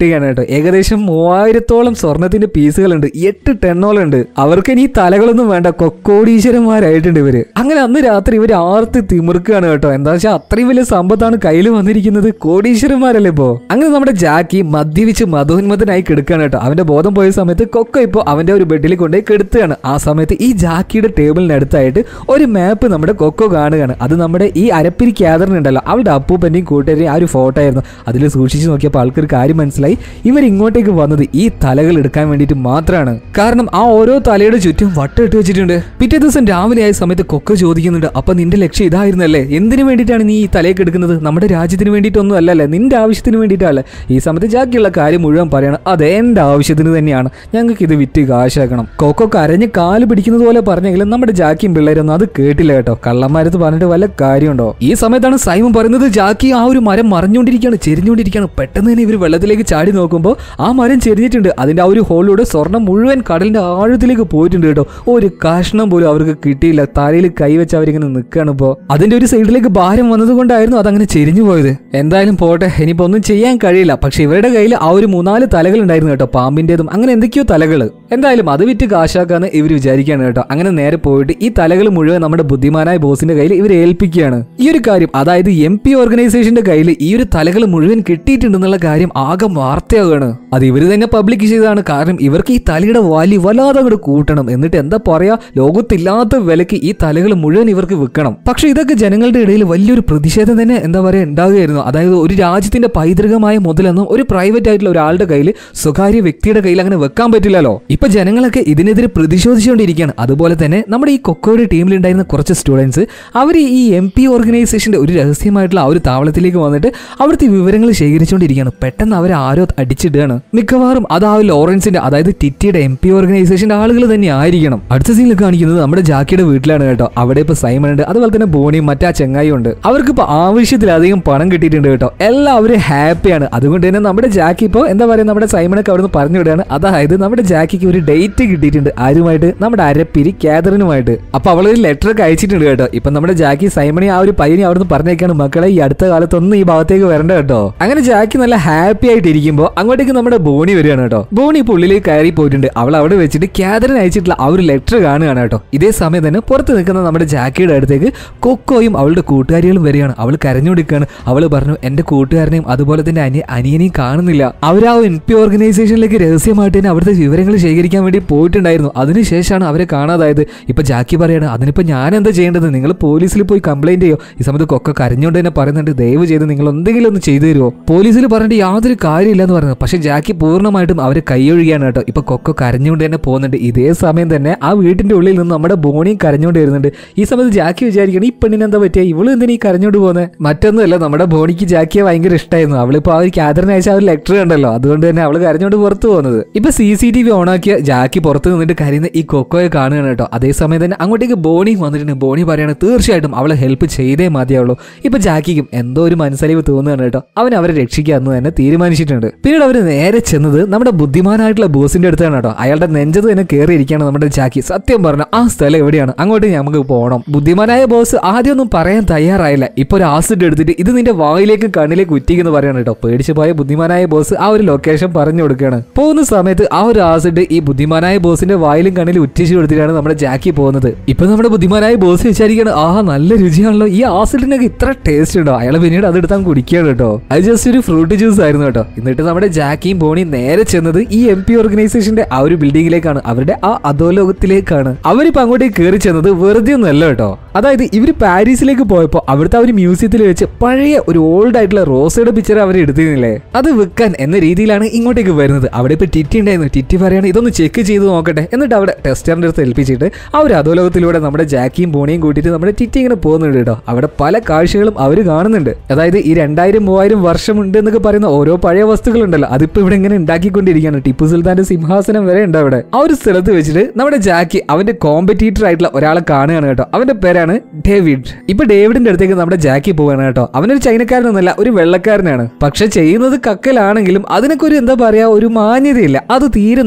ഏകദേശം മൂവായിരത്തോളം സ്വർണത്തിന്റെ പീസുകളുണ്ട് എട്ട് ടെണ്ണോളുണ്ട് അവർക്ക് ഇനി ഈ തലകളൊന്നും വേണ്ട കൊക്കോടീശ്വരന്മാരായിട്ടുണ്ട് ഇവര് അങ്ങനെ അന്ന് രാത്രി ഇവര് ആർത്ത് തിമിർക്കുകയാണ് കേട്ടോ എന്താ വെച്ചാൽ അത്രയും വലിയ സമ്പത്താണ് കയ്യിൽ വന്നിരിക്കുന്നത് കോടീശ്വരന്മാരല്ലേ ഇപ്പോ അങ്ങനെ നമ്മുടെ ജാക്കി മദ്യപിച്ച് മധോന്മതനായി കിടക്കുകയാണ് കേട്ടോ അവന്റെ ബോധം പോയ സമയത്ത് കൊക്കോ ഇപ്പോൾ അവന്റെ ഒരു ബെഡിൽ കൊണ്ടുപോയി കെടുത്തുകയാണ് ആ സമയത്ത് ഈ ജാക്കിയുടെ ടേബിളിനടുത്തായിട്ട് ഒരു മാപ്പ് നമ്മുടെ കൊക്കോ കാണുകയാണ് അത് നമ്മുടെ ഈ അരപ്പിരി ക്യാദറിനുണ്ടല്ലോ അവളുടെ അപ്പൂപ്പന്റെയും കൂട്ടുകാരെയും ആ ഒരു ഫോട്ടോ ആയിരുന്നു അതിൽ സൂക്ഷിച്ച് നോക്കിയപ്പോൾ ആൾക്കൊരു കാര്യം മനസ്സിലായി ഇവർ ഇങ്ങോട്ടേക്ക് വന്നത് ഈ തലകൾ എടുക്കാൻ വേണ്ടിയിട്ട് മാത്രമാണ് കാരണം ആ ഓരോ തലയുടെ ചുറ്റും വട്ടം ഇട്ട് വെച്ചിട്ടുണ്ട് പിറ്റേ ദിവസം രാവിലെ ആയ സമയത്ത് കൊക്ക ചോദിക്കുന്നുണ്ട് അപ്പൊ നിന്റെ ലക്ഷ്യം ഇതായിരുന്നല്ലേ എന്തിനു വേണ്ടിയിട്ടാണ് നീ ഈ തലയൊക്കെ എടുക്കുന്നത് നമ്മുടെ രാജ്യത്തിന് വേണ്ടിയിട്ടൊന്നും അല്ലല്ലേ നിന്റെ ആവശ്യത്തിന് വേണ്ടിയിട്ടല്ലേ ഈ സമയത്ത് ജാക്കിയുള്ള കാര്യം മുഴുവൻ പറയണം അതെ എന്റെ ആവശ്യത്തിന് തന്നെയാണ് ഞങ്ങൾക്ക് ഇത് വിറ്റ് കാശാക്കണം കൊക്കോ കരഞ്ഞ് കാല് പിടിക്കുന്നത് പോലെ പറഞ്ഞെങ്കിലും നമ്മുടെ ജാക്കിയും പിള്ളേരൊന്നും അത് കേട്ടില്ല കേട്ടോ കള്ളന്മാരത്ത് പറഞ്ഞിട്ട് വല്ല കാര്യമുണ്ടോ ഈ സമയത്താണ് സൈമൺ പറയുന്നത് ജാക്കി ആ ഒരു മരം മറിഞ്ഞുകൊണ്ടിരിക്കുകയാണ് ചെരിഞ്ഞുകൊണ്ടിരിക്കുകയാണ് പെട്ടെന്ന് തന്നെ ഇവർ വെള്ളത്തിലേക്ക് ചാടി നോക്കുമ്പോൾ ആ മരം ചെരിഞ്ഞിട്ടുണ്ട് അതിന്റെ ആ ഒരു ഹോളിലൂടെ സ്വർണം മുഴുവൻ കടലിന്റെ ആഴത്തിലേക്ക് പോയിട്ടുണ്ട് കേട്ടോ ഒരു കഷ്ണം പോലും അവർക്ക് കിട്ടിയില്ല തലയിൽ കൈവച്ച് അവരിങ്ങനെ നിൽക്കുകയാണ് ഇപ്പോൾ അതിന്റെ ഒരു സൈഡിലേക്ക് ഭാരം വന്നതുകൊണ്ടായിരുന്നു അതങ്ങനെ ചെരിഞ്ഞു പോയത് എന്തായാലും പോട്ടെ ഇനിയിപ്പോ ഒന്നും ചെയ്യാൻ കഴിയില്ല പക്ഷെ ഇവരുടെ കയ്യിൽ ആ ഒരു മൂന്നാല് തലകൾ ഉണ്ടായിരുന്നു കേട്ടോ പാമ്പിന്റേതും അങ്ങനെ എന്തൊക്കെയോ തലകൾ എന്തായാലും അത് വിറ്റ് കാശാക്കാന്ന് ഇവർ വിചാരിക്കുകയാണ് കേട്ടോ അങ്ങനെ നേരെ പോയിട്ട് ഈ തലകൾ മുഴുവൻ നമ്മുടെ ബുദ്ധിമാനായ ബോസിന്റെ കയ്യിൽ ഇവർ ഏൽപ്പിക്കുകയാണ് ഈ ഒരു കാര്യം അതായത് എം പി ഓർഗനൈസേഷന്റെ കയ്യിൽ ഈ ഒരു തലകൾ മുഴുവൻ കിട്ടിയിട്ടുണ്ടെന്നുള്ള കാര്യം ആകെ വാർത്തയാവുകയാണ് അത് ഇവർ തന്നെ പബ്ലിക് ചെയ്തതാണ് കാരണം ഇവർക്ക് ഈ തലയുടെ വാല്യൂ വല്ലാതെ അങ്ങോട്ട് കൂട്ടണം എന്നിട്ട് എന്താ പറയാ ലോകത്തില്ലാത്ത വിലക്ക് ഈ തലകൾ മുഴുവൻ ഇവർക്ക് വിൽക്കണം പക്ഷെ ഇതൊക്കെ ജനങ്ങളുടെ ഇടയിൽ വലിയൊരു പ്രതിഷേധം തന്നെ എന്താ പറയാ ഉണ്ടാകുകയായിരുന്നു അതായത് ഒരു രാജ്യത്തിന്റെ പൈതൃകമായ മുതലൊന്നും ഒരു പ്രൈവറ്റ് ആയിട്ടുള്ള ഒരാളുടെ കയ്യിൽ സ്വകാര്യ വ്യക്തിയുടെ കയ്യിൽ അങ്ങനെ വെക്കാൻ പറ്റില്ലല്ലോ ഇപ്പൊ ജനങ്ങളൊക്കെ ഇതിനെതിരെ പ്രതിഷേധിച്ചുകൊണ്ടിരിക്കുകയാണ് അതുപോലെ തന്നെ നമ്മുടെ ഈ കൊക്കോയുടെ ടീമിലുണ്ടായിരുന്ന കുറച്ച് സ്റ്റുഡൻസ് അവർ ഈ എം പി ഓർഗനൈസേഷന്റെ ഒരു രഹസ്യമായിട്ടുള്ള ആ ഒരു താവളത്തിലേക്ക് വന്നിട്ട് അവിടുത്തെ വിവരങ്ങൾ ശേഖരിച്ചുകൊണ്ടിരിക്കുകയാണ് പെട്ടെന്ന് അവർ ആരോ അടിച്ചിടുകയാണ് മിക്കവാറും അത് ആ ലോറൻസിന്റെ അതായത് ടിറ്റിയുടെ എം പി ഓർഗനൈസേഷന്റെ ആളുകൾ തന്നെ ആയിരിക്കണം അടുത്ത സീനിൽ കാണിക്കുന്നത് നമ്മുടെ ജാക്കിയുടെ വീട്ടിലാണ് കേട്ടോ അവിടെ ഇപ്പൊ സൈമൺ ഉണ്ട് അതുപോലെ തന്നെ ബോണിയും മറ്റാ ചെങ്ങായും ഉണ്ട് അവർക്ക് ഇപ്പൊ ആവശ്യത്തിലധികം പണം കിട്ടിയിട്ടുണ്ട് കേട്ടോ എല്ലാവരും ഹാപ്പിയാണ് അതുകൊണ്ട് തന്നെ നമ്മുടെ ജാക്കി ഇപ്പോൾ എന്താ പറയുക നമ്മുടെ സൈമണൊക്കെ അവിടുന്ന് പറഞ്ഞു വിടുകയാണ് അതായത് നമ്മുടെ ജാക്കിക്ക് ഒരു ഡേറ്റ് കിട്ടിയിട്ടുണ്ട് ആരുമായിട്ട് നമ്മുടെ അരപ്പിരി കാതറിനുമായിട്ട് അപ്പൊ അവൾ ഒരു ലെറ്റർ ഒക്കെ അയച്ചിട്ടുണ്ട് കേട്ടോ ഇപ്പൊ നമ്മുടെ ജാക്കി സൈമണി ആ ഒരു പയ്യനെ അവിടുന്ന് പറഞ്ഞേക്കാണ് മക്കളെ ഈ അടുത്ത കാലത്തൊന്നും ഈ ഭാഗത്തേക്ക് വരണ്ട കേട്ടോ അങ്ങനെ ജാക്കി നല്ല ഹാപ്പി ആയിട്ട് ഇരിക്കുമ്പോൾ അങ്ങോട്ടേക്ക് നമ്മുടെ ബോണി വരികയാണ് കേട്ടോ ബോണി ഇപ്പോൾ ഉള്ളിലേക്ക് കയറി പോയിട്ടുണ്ട് അവൾ അവിടെ വെച്ചിട്ട് കാതറിന് അയച്ചിട്ടുള്ള ആ ഒരു ലെറ്റർ കാണുകയാണ് കേട്ടോ ഇതേ സമയം തന്നെ പുറത്ത് നിൽക്കുന്ന നമ്മുടെ ജാക്കിയുടെ അടുത്തേക്ക് കൊക്കോയും അവളുടെ കൂട്ടുകാരികളും വരികയാണ് അവൾ കരഞ്ഞുകൊടുക്കുകയാണ് അവൾ പറഞ്ഞു എന്റെ കൂട്ടുകാരനെയും അതുപോലെ തന്നെ അനിയ അനിയനെയും കാണുന്നില്ല അവർ ആ എൻ പി ഓർഗനൈസേഷനിലേക്ക് രഹസ്യമായിട്ട് തന്നെ അവിടുത്തെ വിവരങ്ങൾ ശേഖരിക്കാൻ വേണ്ടി പോയിട്ടുണ്ടായിരുന്നു അതിനുശേഷമാണ് അവരെ കാണാതായത് ഇപ്പൊ ജാക്കി പറയാണ് അതിനിപ്പോ ഞാൻ എന്താ ചെയ്യേണ്ടത് നിങ്ങൾ പോലീസിൽ പോയി കംപ്ലൈന്റ് ചെയ്യോ ഈ സമയത്ത് കൊക്ക കരഞ്ഞുകൊണ്ട് തന്നെ പറയുന്നുണ്ട് ദയവ് ചെയ്ത് നിങ്ങൾ എന്തെങ്കിലും ഒന്ന് ചെയ്തു തരുമോ പോലീസിൽ പറഞ്ഞിട്ട് യാതൊരു കാര്യമില്ല എന്ന് പറയുന്നത് പക്ഷെ ജാക്കി പൂർണ്ണമായിട്ടും അവരെ കൈയൊഴുകിയാണ് കേട്ടോ ഇപ്പൊ കൊക്ക കരഞ്ഞുകൊണ്ട് തന്നെ പോകുന്നുണ്ട് ഇതേ സമയം തന്നെ ആ വീട്ടിന്റെ ഉള്ളിൽ നിന്ന് നമ്മുടെ ബോണിയും കരഞ്ഞുകൊണ്ട് വരുന്നുണ്ട് ഈ സമയത്ത് ജാക്കി വിചാരിക്കണം ഈ പെണ്ണിന് എന്താ പറ്റിയ ഇവള് എന്തിനാ ഈ കരഞ്ഞോണ്ട് പോകുന്നത് മറ്റൊന്നുമല്ല നമ്മുടെ ബോണിക്ക് ജാക്കിയെ ഭയങ്കര ഇഷ്ടമായിരുന്നു അവളിപ്പോ ആ ഒരു കാതറിന് അയച്ച ആ ഒരു ലെറ്റർ കണ്ടല്ലോ അതുകൊണ്ട് തന്നെ അവള് കരഞ്ഞോണ്ട് പുറത്തു പോകുന്നത് ഇപ്പൊ സി സി ടി വി ഓണാക്കിയ ജാക്കി പുറത്ത് നിന്നിട്ട് കരയുന്ന ഈ കൊക്കോയെ കാണുകയാണ് കേട്ടോ അതേസമയം തന്നെ അങ്ങോട്ടേക്ക് ബോണി വന്നിട്ടുണ്ട് ബോണി പറയാണ് തീർച്ചയായിട്ടും അവളെ ഹെൽപ്പ് ചെയ്തേ മതിയാവുള്ളൂ ഇപ്പൊ ജാക്കിക്കും എന്തോ ഒരു മനസ്സലിവ് തോന്നുകയാണ് കേട്ടോ അവൻ അവരെ രക്ഷിക്കാമെന്ന് തന്നെ തീരുമാനിച്ചിട്ടുണ്ട് പിന്നീട് അവർ നേരെ ചെന്നത് നമ്മുടെ ബുദ്ധിമാനായിട്ടുള്ള ബോസിന്റെ അടുത്താണ് കേട്ടോ അയാളുടെ നെഞ്ചത് തന്നെ കയറിയിരിക്കുകയാണ് നമ്മുടെ ജാക്കി സത്യം പറഞ്ഞ ആ സ്ഥലം എവിടെയാണ് അങ്ങോട്ട് നമുക്ക് പോകണം ബുദ്ധിമാനായ ബോസ് ആദ്യമൊന്നും പറയാൻ തയ്യാറായില്ല ഇപ്പൊ ഒരു ആസിഡ് എടുത്തിട്ട് ഇത് നിന്റെ വായിലേക്കും കണ്ണിലേക്ക് ഉറ്റിക്കുന്നു പറയാണ് കേട്ടോ പേടിച്ചു പോയ ബുദ്ധിമാനായ ബോസ് ആ ഒരു ലൊക്കേഷൻ പറഞ്ഞു കൊടുക്കുകയാണ് പോകുന്ന സമയത്ത് ആ ഒരു ആസിഡ് ഈ ബുദ്ധിമാനായ ബോസിന്റെ വായിലും കണ്ണിലും ഉറ്റിച്ചു കൊടുത്തിട്ടാണ് നമ്മുടെ ജാക്കി പോകുന്നത് ഇപ്പൊ നമ്മുടെ ബുദ്ധിമാനായ ബോസ് വിചാരിക്കുകയാണ് ആഹാ നല്ല രുചിയാണല്ലോ ഈ ആസിഡിനൊക്കെ ഇത്ര ടേസ്റ്റ് ഉണ്ടോ അയാൾ പിന്നീട് അത് എടുത്താൻ കുടിക്കുകയാണ് കേട്ടോ അത് ജസ്റ്റ് ഒരു ഫ്രൂട്ട് ജ്യൂസ് ആയിരുന്നു കേട്ടോ എന്നിട്ട് നമ്മുടെ ജാക്കിയും ബോണിയും നേരെ ചെന്നത് ഈ എം പി ഓർഗനൈസേഷന്റെ ആ ഒരു ബിൽഡിങ്ങിലേക്കാണ് അവരുടെ ആ അധോലോകത്തിലേക്കാണ് അവരിപ്പോ അങ്ങോട്ടേക്ക് കയറി ചെന്നത് വെറുതെ ഒന്നല്ല കേട്ടോ അതായത് ഇവർ പാരീസിലേക്ക് പോയപ്പോൾ അവിടുത്തെ ആ ഒരു മ്യൂസിയത്തിൽ വെച്ച് പഴയ ഒരു ഓൾഡ് ആയിട്ടുള്ള റോസയുടെ പിക്ചർ അവർ എടുത്തിരുന്നില്ലേ അത് വിൽക്കാൻ എന്ന രീതിയിലാണ് ഇങ്ങോട്ടേക്ക് വരുന്നത് അവിടെ ഇപ്പൊ ടിറ്റി ഉണ്ടായിരുന്നു ടിറ്റി പറയാണ് ഇതൊന്ന് ചെക്ക് ചെയ്ത് നോക്കട്ടെ എന്നിട്ട് അവിടെ ടെസ്റ്ററിന്റെ അടുത്ത് ഏൽപ്പിച്ചിട്ട് ആ ഒരു അധോലോകത്തിലൂടെ നമ്മുടെ ജാക്കിയും ബോണിയും കൂട്ടിയിട്ട് നമ്മുടെ ടിറ്റി ഇങ്ങനെ പോകുന്നുണ്ട് കേട്ടോ അവിടെ പല കാഴ്ചകളും അവർ കാണുന്നുണ്ട് അതായത് ഈ രണ്ടായിരം മൂവായിരം വർഷമുണ്ട് എന്നൊക്കെ പറയുന്ന ഓരോ പഴയ വസ്തുക്കളുണ്ടല്ലോ അതിപ്പോ ഇവിടെ ഇങ്ങനെ ഉണ്ടാക്കിക്കൊണ്ടിരിക്കുകയാണ് ടിപ്പു സുൽത്താന്റെ സിംഹാസനം വരെ ഉണ്ട് അവിടെ ആ ഒരു സ്ഥലത്ത് വെച്ചിട്ട് നമ്മുടെ ജാക്കി അവന്റെ കോമ്പറ്റീറ്റർ ആയിട്ടുള്ള ഒരാളെ കാണുകയാണ് കേട്ടോ അവന്റെ പേരാണ് ഡേവിഡ് ഇപ്പൊ ഡേവിഡിന്റെ അടുത്തേക്ക് നമ്മുടെ ജാക്കി പോവാണ് കേട്ടോ അവനൊരു ചൈനക്കാരനൊന്നല്ല ഒരു വെള്ളക്കാരനാണ് പക്ഷെ ചെയ്യുന്നത് കക്കലാണെങ്കിലും അതിനൊക്കെ ഒരു എന്താ പറയാ ഒരു മാന്യതയില്ല അത് തീരെ നോക്കാത്ത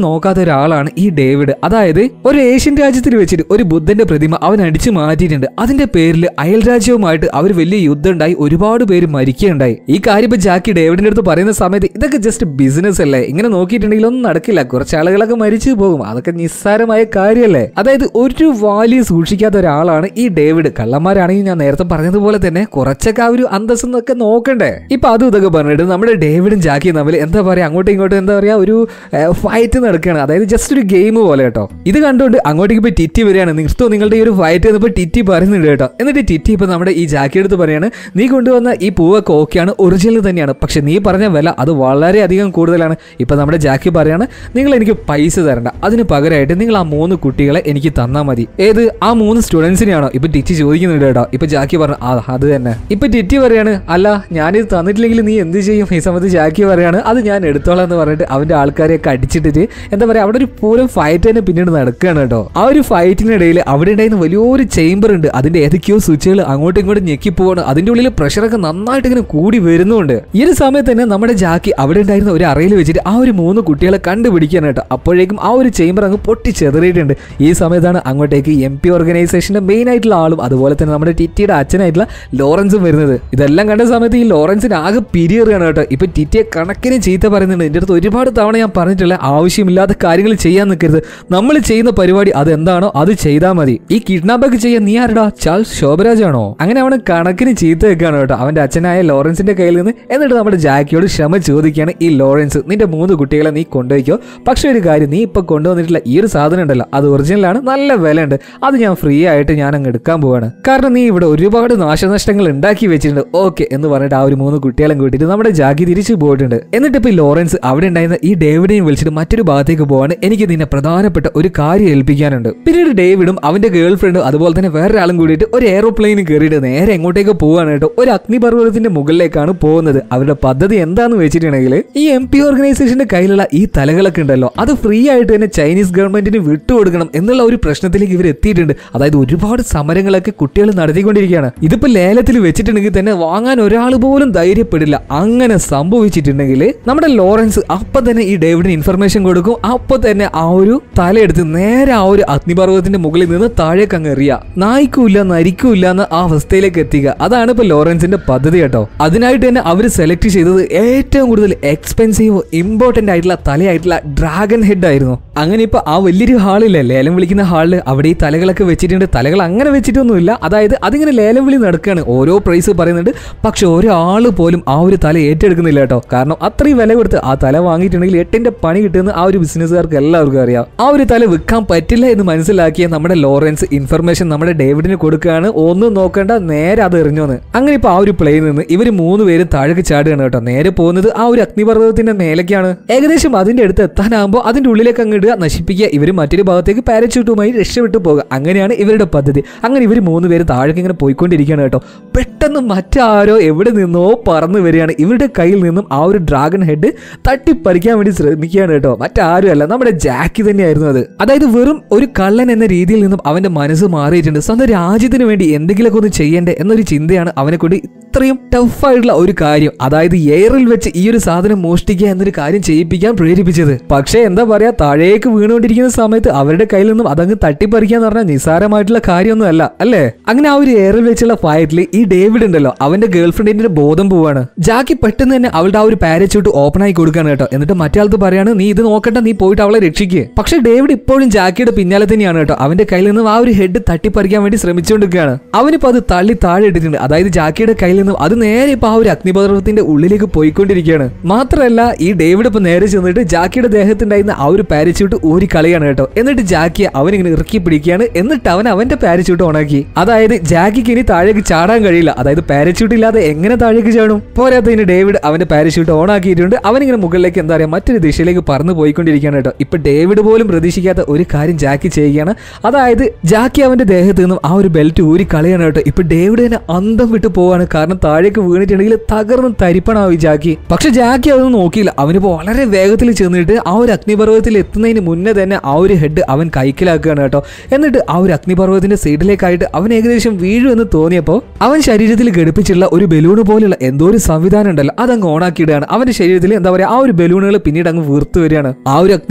ഒരാളാണ് ഈ ഡേവിഡ് അതായത് ഒരു ഏഷ്യൻ രാജ്യത്തിൽ വെച്ചിട്ട് ഒരു ബുദ്ധന്റെ പ്രതിമ അവൻ അടിച്ചു മാറ്റിയിട്ടുണ്ട് അതിന്റെ പേരിൽ അയൽ രാജ്യവുമായിട്ട് അവർ വലിയ യുദ്ധം ഉണ്ടായി ഒരുപാട് പേര് മരിക്കുകയുണ്ടായി ഈ കാര്യം ഇപ്പൊ ജാക്കി ഡേവിഡിന്റെ അടുത്ത് പറയുന്ന സമയത്ത് ഇതൊക്കെ ജസ്റ്റ് ബിസിനസ് അല്ലേ ഇങ്ങനെ നോക്കിയിട്ടുണ്ടെങ്കിൽ ഒന്നും നടക്കില്ല കുറച്ച് ആളുകളൊക്കെ മരിച്ചു പോകും അതൊക്കെ നിസ്സാരമായ കാര്യമല്ലേ അതായത് ഒരു വാല്യൂ സൂക്ഷിക്കാത്ത ഒരാളാണ് ഈ ഡേവിഡ് കള്ളന്മാരാണെങ്കിൽ ഞാൻ നേരത്തെ പറഞ്ഞതുപോലെ തന്നെ കുറച്ചൊക്കെ ആ ഒരു അന്തസ്സെന്നൊക്കെ നോക്കണ്ടേ ഇപ്പൊ അതും ഇതൊക്കെ പറഞ്ഞിട്ട് നമ്മുടെ ഡേവിഡും ജാക്കിയും തമ്മിൽ എന്താ പറയാ അങ്ങോട്ടും ഇങ്ങോട്ടും എന്താ പറയാ ഒരു ഫൈറ്റ് നടക്കുകയാണ് അതായത് ജസ്റ്റ് ഒരു ഗെയിം പോലെ കേട്ടോ ഇത് കണ്ടുകൊണ്ട് അങ്ങോട്ടേക്ക് ഇപ്പൊ ടിറ്റി വരികയാണ് നിർത്തോ നിങ്ങളുടെ ഈ ഒരു ഫൈറ്റ് എന്നിപ്പോ ടിറ്റി പറയുന്നുണ്ട് കേട്ടോ എന്നിട്ട് ടിറ്റി ഇപ്പൊ നമ്മുടെ ഈ ജാക്കി എടുത്ത് പറയാണ് നീ കൊണ്ടുവന്ന ഈ പൂവൊക്കെ ഓക്കെയാണ് ഒറിജിനൽ തന്നെയാണ് പക്ഷെ നീ പറഞ്ഞ വില അത് വളരെയധികം കൂടുതലാണ് ഇപ്പൊ നമ്മുടെ ജാക്കി പറയാണ് നിങ്ങൾ എനിക്ക് പൈസ തരണ്ട അതിന് പകരമായിട്ട് നിങ്ങൾ ആ മൂന്ന് കുട്ടികളെ എനിക്ക് തന്നാൽ മതി ഏത് ആ മൂന്ന് സ്റ്റുഡൻസിനെയാണോ ഇപ്പൊ ടിറ്റി ചോദിക്കുന്നുണ്ട് കേട്ടോ ഇപ്പൊ ജാക്കി പറഞ്ഞു ആ അത് തന്നെ ഇപ്പൊ ടിറ്റി പറയാണ് അല്ല ഞാനിത് തന്നിട്ടില്ലെങ്കിൽ നീ എന്ത് ചെയ്യും ഈ സമയത്ത് ജാക്കി പറയാണ് അത് ഞാൻ എടുത്തോളാം എന്ന് പറഞ്ഞിട്ട് അവന്റെ ആൾക്കാരെയൊക്കെ അടിച്ചിട്ടിട്ട് എന്താ പറയാ അവിടെ ഒരു പൂരം ഫൈറ്റ് തന്നെ പിന്നീട് നടക്കുകയാണ് കേട്ടോ ആ ഒരു ഫൈറ്റിനിടയിൽ അവിടെ ഉണ്ടായിരുന്ന വലിയൊരു ചേംബർ ഉണ്ട് അതിന്റെ ഏതൊക്കെയോ സ്വിച്ചുകൾ അങ്ങോട്ടും ഇങ്ങോട്ടും ഞെക്കി പോവാണ് അതിന്റെ ഉള്ളിൽ പ്രഷറൊക്കെ നന്നായിട്ട് ഇങ്ങനെ കൂടി വരുന്നുണ്ട് ഈ ഒരു സമയത്ത് തന്നെ നമ്മുടെ ജാക്കി അവിടെ ഉണ്ടായിരുന്ന ഒരു അറയിൽ വെച്ചിട്ട് ആ ഒരു മൂന്ന് കുട്ടികളെ കണ്ടുപിടിക്കാൻ കേട്ടോ അപ്പോഴേക്കും ആ ഒരു ചേംബർ അങ്ങ് പൊട്ടി ചെതറിയിട്ടുണ്ട് ഈ സമയത്താണ് അങ്ങോട്ടേക്ക് എം പി ഓർഗനൈസേഷന്റെ മെയിൻ ആയിട്ടുള്ള ആളും അതുപോലെ തന്നെ നമ്മുടെ ടിറ്റിയുടെ അച്ഛനായിട്ടുള്ള ലോറൻസും വരുന്നത് ഇതെല്ലാം കണ്ട സമയത്ത് ഈ ലോറൻസിന് ആകെ പിരിയറുകയാണ് കേട്ടോ ഇപ്പൊ ടിറ്റിയെ കണക്കിന് ചീത്ത പറയുന്നുണ്ട് എൻ്റെ അടുത്ത് ഒരുപാട് തവണ ഞാൻ പറഞ്ഞിട്ടുള്ള ആവശ്യമില്ലാത്ത കാര്യങ്ങൾ ചെയ്യാൻ നിൽക്കരുത് നമ്മൾ ചെയ്യുന്ന പരിപാടി അതെന്താണോ അത് ചെയ്താൽ മതി ഈ കിഡ്നാപ്പൊക്കെ ചെയ്യാൻ നീ ആരടാ ചാൾസ് ശോഭരാജാണോ അങ്ങനെ അവന് കണക്കിന് ചീത്ത വെക്കാണ് കേട്ടോ അവന്റെ അച്ഛനായ ലോറൻസിന്റെ കയ്യിൽ നിന്ന് എന്നിട്ട് നമ്മുടെ ജാക്കിയോട് ക്ഷമ ചോദിക്കുകയാണ് ഈ ലോറൻസ് നിന്റെ മൂന്ന് കുട്ടികളെ നീ കൊണ്ടുപോയിക്കോ പക്ഷെ ഒരു കാര്യം നീ ഇപ്പൊ കൊണ്ടുവന്നിട്ടുള്ള ഈ ഒരു സാധനം ഉണ്ടല്ലോ അത് ഒറിജിനലാണ് നല്ല വിലയുണ്ട് അത് ഞാൻ ഫ്രീ ആയിട്ട് ഞാൻ അങ്ങ് എടുക്കാൻ പോവാണ് കാരണം നീ ഇവിടെ ഒരുപാട് നാശനഷ്ടങ്ങൾ ഉണ്ടാക്കി വെച്ചിട്ടുണ്ട് ഓക്കെ എന്ന് പറഞ്ഞിട്ട് ആ ഒരു മൂന്ന് കുട്ടികളെ കൂട്ടിയിട്ട് നമ്മുടെ ജാക്കി തിരിച്ചു പോയിട്ടുണ്ട് എന്നിട്ട് ഇപ്പൊ ഈ ലോറൻസ് അവിടെ ഉണ്ടായിരുന്ന ഈ ഡേവിഡിനെയും വിളിച്ചിട്ട് മറ്റൊരു ഭാഗത്തേക്ക് പോവാണ് എനിക്ക് നിന്നെ പ്രധാനപ്പെട്ട ഒരു കാര്യം ഏൽപ്പിക്കാനുണ്ട് പിന്നീട് ഡേവിഡും അവന്റെ ഗേൾ ഫ്രണ്ടും അതുപോലെ തന്നെ വേറൊരാളും കൂടിയിട്ട് ഒരു എയറോപ്ലെയിനിൽ കയറിയിട്ട് നേരെ എങ്ങോട്ടേക്ക് പോവാണ് കേട്ടോ ഒരു അഗ്നിപർവ്വതത്തിന്റെ മുകളിലേക്കാണ് പോകുന്നത് അവരുടെ പദ്ധതി എന്താന്ന് വെച്ചിട്ടുണ്ടെങ്കിൽ ഈ എം പി ഓർഗനൈസേഷന്റെ കയ്യിലുള്ള ഈ തലകളൊക്കെ ഉണ്ടല്ലോ അത് ഫ്രീ ആയിട്ട് തന്നെ ചൈനീസ് ഗവൺമെന്റിന് വിട്ടുകൊടുക്കണം എന്നുള്ള ഒരു പ്രശ്നത്തിലേക്ക് ഇവർ എത്തിയിട്ടുണ്ട് അതായത് ഒരുപാട് സമരങ്ങളൊക്കെ കുട്ടികൾ നടത്തിക്കൊണ്ടിരിക്കുകയാണ് ഇതിപ്പോ ലേലത്തിൽ വെച്ചിട്ടുണ്ടെങ്കിൽ തന്നെ വാങ്ങാൻ ഒരാൾ പോലും ധൈര്യപ്പെടില്ല അങ്ങനെ സംഭവിച്ചിട്ടുണ്ടെങ്കിൽ നമ്മുടെ ലോറൻസ് അപ്പൊ തന്നെ ഈ ഡേവിഡിന് ഇൻഫർമേഷൻ കൊടുക്കും അപ്പൊ തന്നെ ആ ഒരു തലയെടുത്ത് നേരെ ആ ഒരു അഗ്നിപർവ്വതത്തിന്റെ മുകളിൽ നിന്ന് താഴേക്ക് അങ്ങ് എറിയുക നായിക്കൂല്ല നരിക്കൂല്ല എന്ന ആ അവസ്ഥയിലേക്ക് എത്തിക്കുക അതാണ് ഇപ്പൊ ലോറൻസിന്റെ പദ്ധതി കേട്ടോ അതിനായിട്ട് തന്നെ അവർ സെലക്ട് ചെയ്തത് ഏറ്റവും കൂടുതൽ എക്സ്പെൻസീവ് ഇമ്പോർട്ടന്റ് ആയിട്ടുള്ള തലയായിട്ടുള്ള ഡ്രാഗൺ ഹെഡ് ആയിരുന്നു അങ്ങനെ ഇപ്പൊ ആ വലിയൊരു ഹാളില്ലേ ലേലം വിളിക്കുന്ന ഹാളിൽ അവിടെ ഈ തലകളൊക്കെ വെച്ചിട്ടുണ്ട് തലകൾ അങ്ങനെ വെച്ചിട്ടൊന്നുമില്ല അതായത് അതിങ്ങനെ ലേലം വിളി നടക്കുകയാണ് ഓരോ പ്രൈസ് പറയുന്നുണ്ട് പക്ഷെ ഒരാൾ പോലും ആ ഒരു തല ഏറ്റെടുക്കുന്നില്ല കേട്ടോ കാരണം അത്രയും വില കൊടുത്ത് ആ തല വാങ്ങിയിട്ടുണ്ടെങ്കിൽ എട്ടിന്റെ പണി കിട്ടുന്ന ആ ഒരു ബിസിനസ്സുകാർക്ക് എല്ലാവർക്കും അറിയാം ആ ഒരു തല വിൽക്കാൻ പറ്റില്ല എന്ന് മനസ്സിലാക്കിയ നമ്മുടെ ലോറൻസ് ഇൻഫർമേഷൻ നമ്മുടെ ഡേവിഡിന് കൊടുക്കുകയാണ് ഒന്നും നോക്കേണ്ട നേരെ അത് എറിഞ്ഞോന്ന് അങ്ങനെ ഇപ്പൊ ആ ഒരു പ്ലെയിനിൽ നിന്ന് ഇവർ മൂന്ന് പേരും താഴേക്ക് ചാടുകയാണ് കേട്ടോ നേരെ പോകുന്നത് ആ ഒരു അഗ്നിപർവ്വതത്തിന്റെ മേലേക്കാണ് ഏകദേശം അതിന്റെ അടുത്ത് എത്താനാകുമ്പോൾ അതിന്റെ ഉള്ളിലേക്ക് അങ്ങ് ഇടുക നശിപ്പിക്കുക ഇവർ മറ്റൊരു ഭാഗത്തേക്ക് പാരച്യൂട്ടുമായി രക്ഷപ്പെട്ടു പോകുക അങ്ങനെയാണ് ഇവരുടെ പദ്ധതി അങ്ങനെ ഇവർ മൂന്ന് പേര് താഴേക്ക് ഇങ്ങനെ പോയിക്കൊണ്ടിരിക്കുകയാണ് കേട്ടോ പെട്ടെന്ന് മറ്റാരോ എവിടെ നിന്നോ പറന്നു വരികയാണ് ഇവരുടെ കയ്യിൽ നിന്നും ആ ഒരു ഡ്രാഗൺ ഹെഡ് തട്ടിപ്പറിക്കാൻ വേണ്ടി ശ്രമിക്കുകയാണ് കേട്ടോ മറ്റാരും അല്ല നമ്മുടെ ജാക്കി തന്നെയായിരുന്നു അത് അതായത് വെറും ഒരു കള്ളൻ എന്ന രീതിയിൽ നിന്നും അവന്റെ മനസ്സ് മാറിയിട്ടുണ്ട് സ്വന്തം രാജ്യത്തിന് വേണ്ടി എന്തെങ്കിലുമൊക്കെ ഒന്ന് ചെയ്യേണ്ടേ എന്നൊരു ചിന്തയാണ് അവനെ കൊണ്ട് ഇത്രയും ടഫായിട്ടുള്ള ഒരു കാര്യം അതായത് എയറിൽ വെച്ച് ഈ ഒരു സാധനം മോഷ്ടിക്കുക എന്നൊരു കാര്യം ചെയ്യിപ്പിക്കാൻ പ്രേരിപ്പിച്ചത് പക്ഷേ എന്താ പറയാ താഴേക്ക് വീണുകൊണ്ടിരിക്കുന്ന സമയത്ത് അവരുടെ കയ്യിൽ നിന്നും അതങ്ങ് തട്ടിപ്പറിക്കുക എന്ന് പറഞ്ഞാൽ നിസ്സാരമായിട്ടുള്ള കാര്യമൊന്നും അല്ല അല്ലേ അങ്ങനെ ആ ഒരു എയറിൽ വെച്ചുള്ള ഫൈറ്റിൽ ഈ ഡേവിഡ് ഉണ്ടല്ലോ അവന്റെ ഗേൾഫ്രണ്ടിന്റെ ബോധം പോവാണ് ജാക്കി പെട്ടെന്ന് തന്നെ അവളുടെ ആ ഒരു പാരച്യൂട്ട് ഓപ്പൺ ആയി കൊടുക്കാണ് കേട്ടോ എന്നിട്ട് മറ്റേ പറയാണ് നീ ഇത് നോക്കണ്ട നീ പോയിട്ട് അവളെ രക്ഷിക്കുക പക്ഷെ ഡേവിഡ് ഇപ്പോഴും ജാക്കിയുടെ പിന്നാലെ തന്നെയാണ് കേട്ടോ അവന്റെ കയ്യിൽ നിന്നും ആ ഒരു ഹെഡ് തട്ടിപ്പറിക്കാൻ വേണ്ടി ശ്രമിച്ചുകൊണ്ടിരിക്കുകയാണ് അവനിപ്പോ അത് തള്ളി താഴെ ഇട്ടിട്ടുണ്ട് അതായത് ജാക്കിയുടെ കയ്യിൽ നിന്നും അത് നേരെ ഇപ്പൊ ആ ഒരു അഗ്നിപർവ്വതത്തിന്റെ ഉള്ളിലേക്ക് പോയിക്കൊണ്ടിരിക്കുകയാണ് മാത്രമല്ല ഈ ഡേവിഡ് ഇപ്പൊ നേരെ ചെന്നിട്ട് ജാക്കിയുടെ ദേഹത്തുണ്ടായിരുന്ന ആ ഒരു പാരച്യൂട്ട് ഊരി കളയാണ് കേട്ടോ എന്നിട്ട് ജാക്കിയെ അവനിങ്ങനെ ഇറക്കി പിടിക്കുകയാണ് എന്നിട്ട് അവൻ അവന്റെ പാരച്യൂട്ട് ഓണാക്കി അതായത് ജാക്കിക്ക് ഇനി താഴേക്ക് ചാടാൻ കഴിയില്ല അതായത് പാരച്യൂട്ട് ഇല്ലാതെ എങ്ങനെ താഴേക്ക് ചാടും പോരാത്തതിന് ഡേവിഡ് അവന്റെ പാരച്യൂട്ട് ഓൺ ആക്കിയിട്ടുണ്ട് അവനിങ്ങനെ മുകളിലേക്ക് എന്താ പറയാ മറ്റൊരു ദിശയിലേക്ക് പറന്നു പോയിക്കൊണ്ടിരിക്കുകയാണ് കേട്ടോ ഇപ്പൊ ഡേവിഡ് പോലും പ്രതീക്ഷിക്കാത്ത ഒരു കാര്യം ജാക്കി ചെയ്യുകയാണ് അതായത് ജാക്കി അവന്റെ ദേഹത്ത് നിന്നും ആ ഒരു ബെൽറ്റ് ഊരി കളയാണ് കേട്ടോ ഇപ്പൊ ഡേവിഡ് തന്നെ അന്തം വിട്ട് പോവാണ് കാരണം താഴേക്ക് വീണിട്ടുണ്ടെങ്കിൽ തകർന്ന് തരിപ്പണാവും ഈ ജാക്കി പക്ഷെ ജാക്കി അതൊന്നും നോക്കിയില്ല അവനിപ്പോ വളരെ വേഗത്തിൽ ചെന്നിട്ട് ആ ഒരു അഗ്നിപർവ്വതത്തിൽ എത്തുന്നതിന് മുന്നേ തന്നെ ആ ഒരു ഹെഡ് അവൻ കൈക്കലാക്കുകയാണ് കേട്ടോ എന്നിട്ട് ആ ഒരു അഗ്നിപർവ്വതത്തിന്റെ സൈഡിലേക്കായിട്ട് അവൻ ഏകദേശം വീഴുമെന്ന് തോന്നിയപ്പോൾ അവൻ ശരീരത്തിൽ ഘടിപ്പിച്ചുള്ള ഒരു ബലൂണ് പോലുള്ള എന്തോ ഒരു സംവിധാനം ഉണ്ടല്ലോ അതങ്ങ് ഓണാക്കിയിടുകയാണ് അവന്റെ ശരീരത്തിൽ എന്താ പറയാ ആ ഒരു ബലൂണുകൾ പിന്നീട് അങ്ങ് വീർത്തു വരികയാണ് ആ ഒരു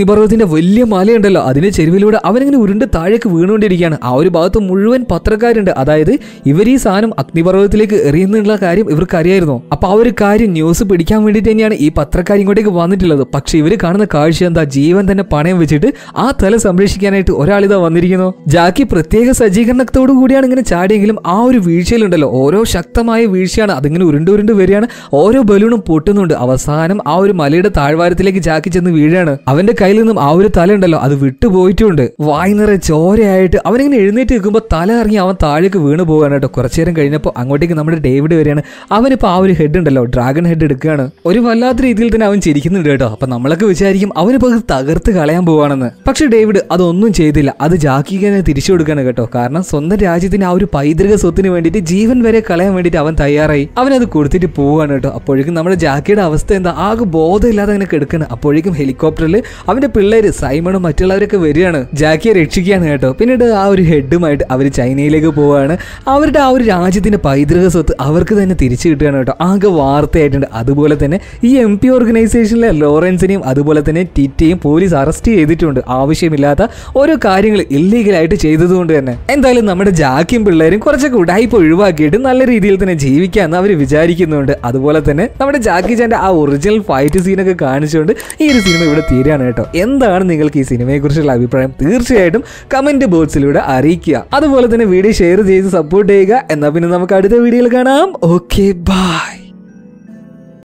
അഗ്നിപർവ്വതത്തിന്റെ വലിയ മലയുണ്ടല്ലോ അതിന്റെ ചെരുവിലൂടെ അവനിങ്ങനെ ഉരുണ്ട് താഴേക്ക് വീണുകൊണ്ടിരിക്കുകയാണ് ആ ഒരു ഭാഗത്ത് മുഴുവൻ പത്രക്കാരുണ്ട് അതായത് ഇവർ ഈ സാധനം അഗ്നിപർവ്വതത്തിലേക്ക് എറിയുന്നുള്ള കാര്യം ഇവർക്ക് അറിയായിരുന്നു അപ്പൊ ആ ഒരു കാര്യം ന്യൂസ് പിടിക്കാൻ വേണ്ടിയിട്ട് തന്നെയാണ് ഈ പത്രക്കാർ ഇങ്ങോട്ടേക്ക് വന്നിട്ടുള്ളത് പക്ഷെ ഇവർ കാണുന്ന കാഴ്ച എന്താ ജീവൻ തന്നെ പണയം വെച്ചിട്ട് ആ തല സംരക്ഷിക്കാനായിട്ട് ഒരാളിതാ വന്നിരിക്കുന്നു ജാക്കി പ്രത്യേക സജ്ജീകരണത്തോടു കൂടിയാണ് ഇങ്ങനെ ചാടിയെങ്കിലും ആ ഒരു വീഴ്ചയിലുണ്ടല്ലോ ഓരോ ശക്തമായ വീഴ്ചയാണ് അതിങ്ങനെ ഉരുണ്ട് ഉരുണ്ട് വരികയാണ് ഓരോ ബലൂണും പൊട്ടുന്നുണ്ട് അവസാനം ആ ഒരു മലയുടെ താഴ്വാരത്തിലേക്ക് ജാക്കി ചെന്ന് വീഴാണ് അവന്റെ കയ്യിൽ നിന്നും ആ ഒരു തല ഉണ്ടല്ലോ അത് വിട്ടുപോയിട്ടുണ്ട് വായി നിറയെ ചോരയായിട്ട് അവനിങ്ങനെ എഴുന്നേറ്റ് നിൽക്കുമ്പോൾ തല ഇറങ്ങി അവൻ താഴേക്ക് വീണ് പോവുകയാണ് കേട്ടോ കുറച്ചു നേരം കഴിഞ്ഞപ്പോൾ അങ്ങോട്ടേക്ക് നമ്മുടെ ഡേവിഡ് വരികയാണ് അവനിപ്പോൾ ആ ഒരു ഹെഡ് ഉണ്ടല്ലോ ഡ്രാഗൺ ഹെഡ് എടുക്കുകയാണ് ഒരു വല്ലാത്ത രീതിയിൽ തന്നെ അവൻ ചിരിക്കുന്നുണ്ട് കേട്ടോ അപ്പൊ നമ്മളൊക്കെ വിചാരിക്കും അവനിപ്പോൾ അത് തകർത്ത് കളയാൻ പോവാണെന്ന് പക്ഷെ ഡേവിഡ് അതൊന്നും ചെയ്തില്ല അത് ജാക്കിക്ക് തന്നെ തിരിച്ചു കൊടുക്കാണ് കേട്ടോ കാരണം സ്വന്തം രാജ്യത്തിന് ആ ഒരു പൈതൃക സ്വത്തിന് വേണ്ടിയിട്ട് ജീവൻ വരെ കളയാൻ വേണ്ടിയിട്ട് അവൻ തയ്യാറായി അവനത് കൊടുത്തിട്ട് പോവാണ് കേട്ടോ അപ്പോഴേക്കും നമ്മുടെ ജാക്കിയുടെ അവസ്ഥ എന്താ ആകെ ബോധമില്ലാതെ അങ്ങനെ കിടക്കണം അപ്പോഴേക്കും ഹെലികോപ്റ്ററിൽ അവന്റെ പിള്ളേര് സൈമണും മറ്റുള്ളവരൊക്കെ വരികയാണ് ജാക്കിയെ രക്ഷിക്കുകയാണ് കേട്ടോ പിന്നീട് ആ ഒരു ഹെഡുമായിട്ട് അവർ ചൈനയിലേക്ക് പോവാണ് അവരുടെ ആ ഒരു രാജ്യത്തിന്റെ പൈതൃക സ്വത്ത് അവർക്ക് തന്നെ തിരിച്ചു കിട്ടുകയാണ് കേട്ടോ ആകെ വാർത്തയായിട്ടുണ്ട് അതുപോലെ തന്നെ ഈ എം പി ഓർഗനൈസേഷനിലെ ലോറൻസിനെയും അതുപോലെ തന്നെ ടിറ്റയും പോലീസ് അറസ്റ്റ് ചെയ്തിട്ടുണ്ട് ആവശ്യമില്ലാത്ത ഓരോ കാര്യങ്ങൾ ഇല്ലീഗലായിട്ട് ചെയ്തതുകൊണ്ട് തന്നെ എന്തായാലും നമ്മുടെ ജാക്കിയും പിള്ളേരും കുറച്ചൊക്കെ ഉടായ്പ ഒഴിവാക്കിയിട്ട് നല്ല രീതിയിൽ തന്നെ ജീവിക്കാമെന്ന് അവർ വിചാരിക്കുന്നുണ്ട് അതുപോലെ തന്നെ നമ്മുടെ ജാക്കി ചാന്റെ ആ ഒറിജിനൽ ഫൈറ്റ് സീനൊക്കെ കാണിച്ചുകൊണ്ട് ഈ ഒരു സിനിമ ഇവിടെ തീരാണ് കേട്ടോ എന്താണ് നിങ്ങൾക്ക് ഈ സിനിമയെ കുറിച്ചുള്ള അഭിപ്രായം തീർച്ചയായിട്ടും കമന്റ് ബോക്സിലൂടെ അറിയിക്കുക അതുപോലെ തന്നെ വീഡിയോ ഷെയർ ചെയ്ത് സപ്പോർട്ട് ചെയ്യുക എന്നാൽ പിന്നെ നമുക്ക് അടുത്ത വീഡിയോയിൽ കാണാം ഓക്കെ ബൈ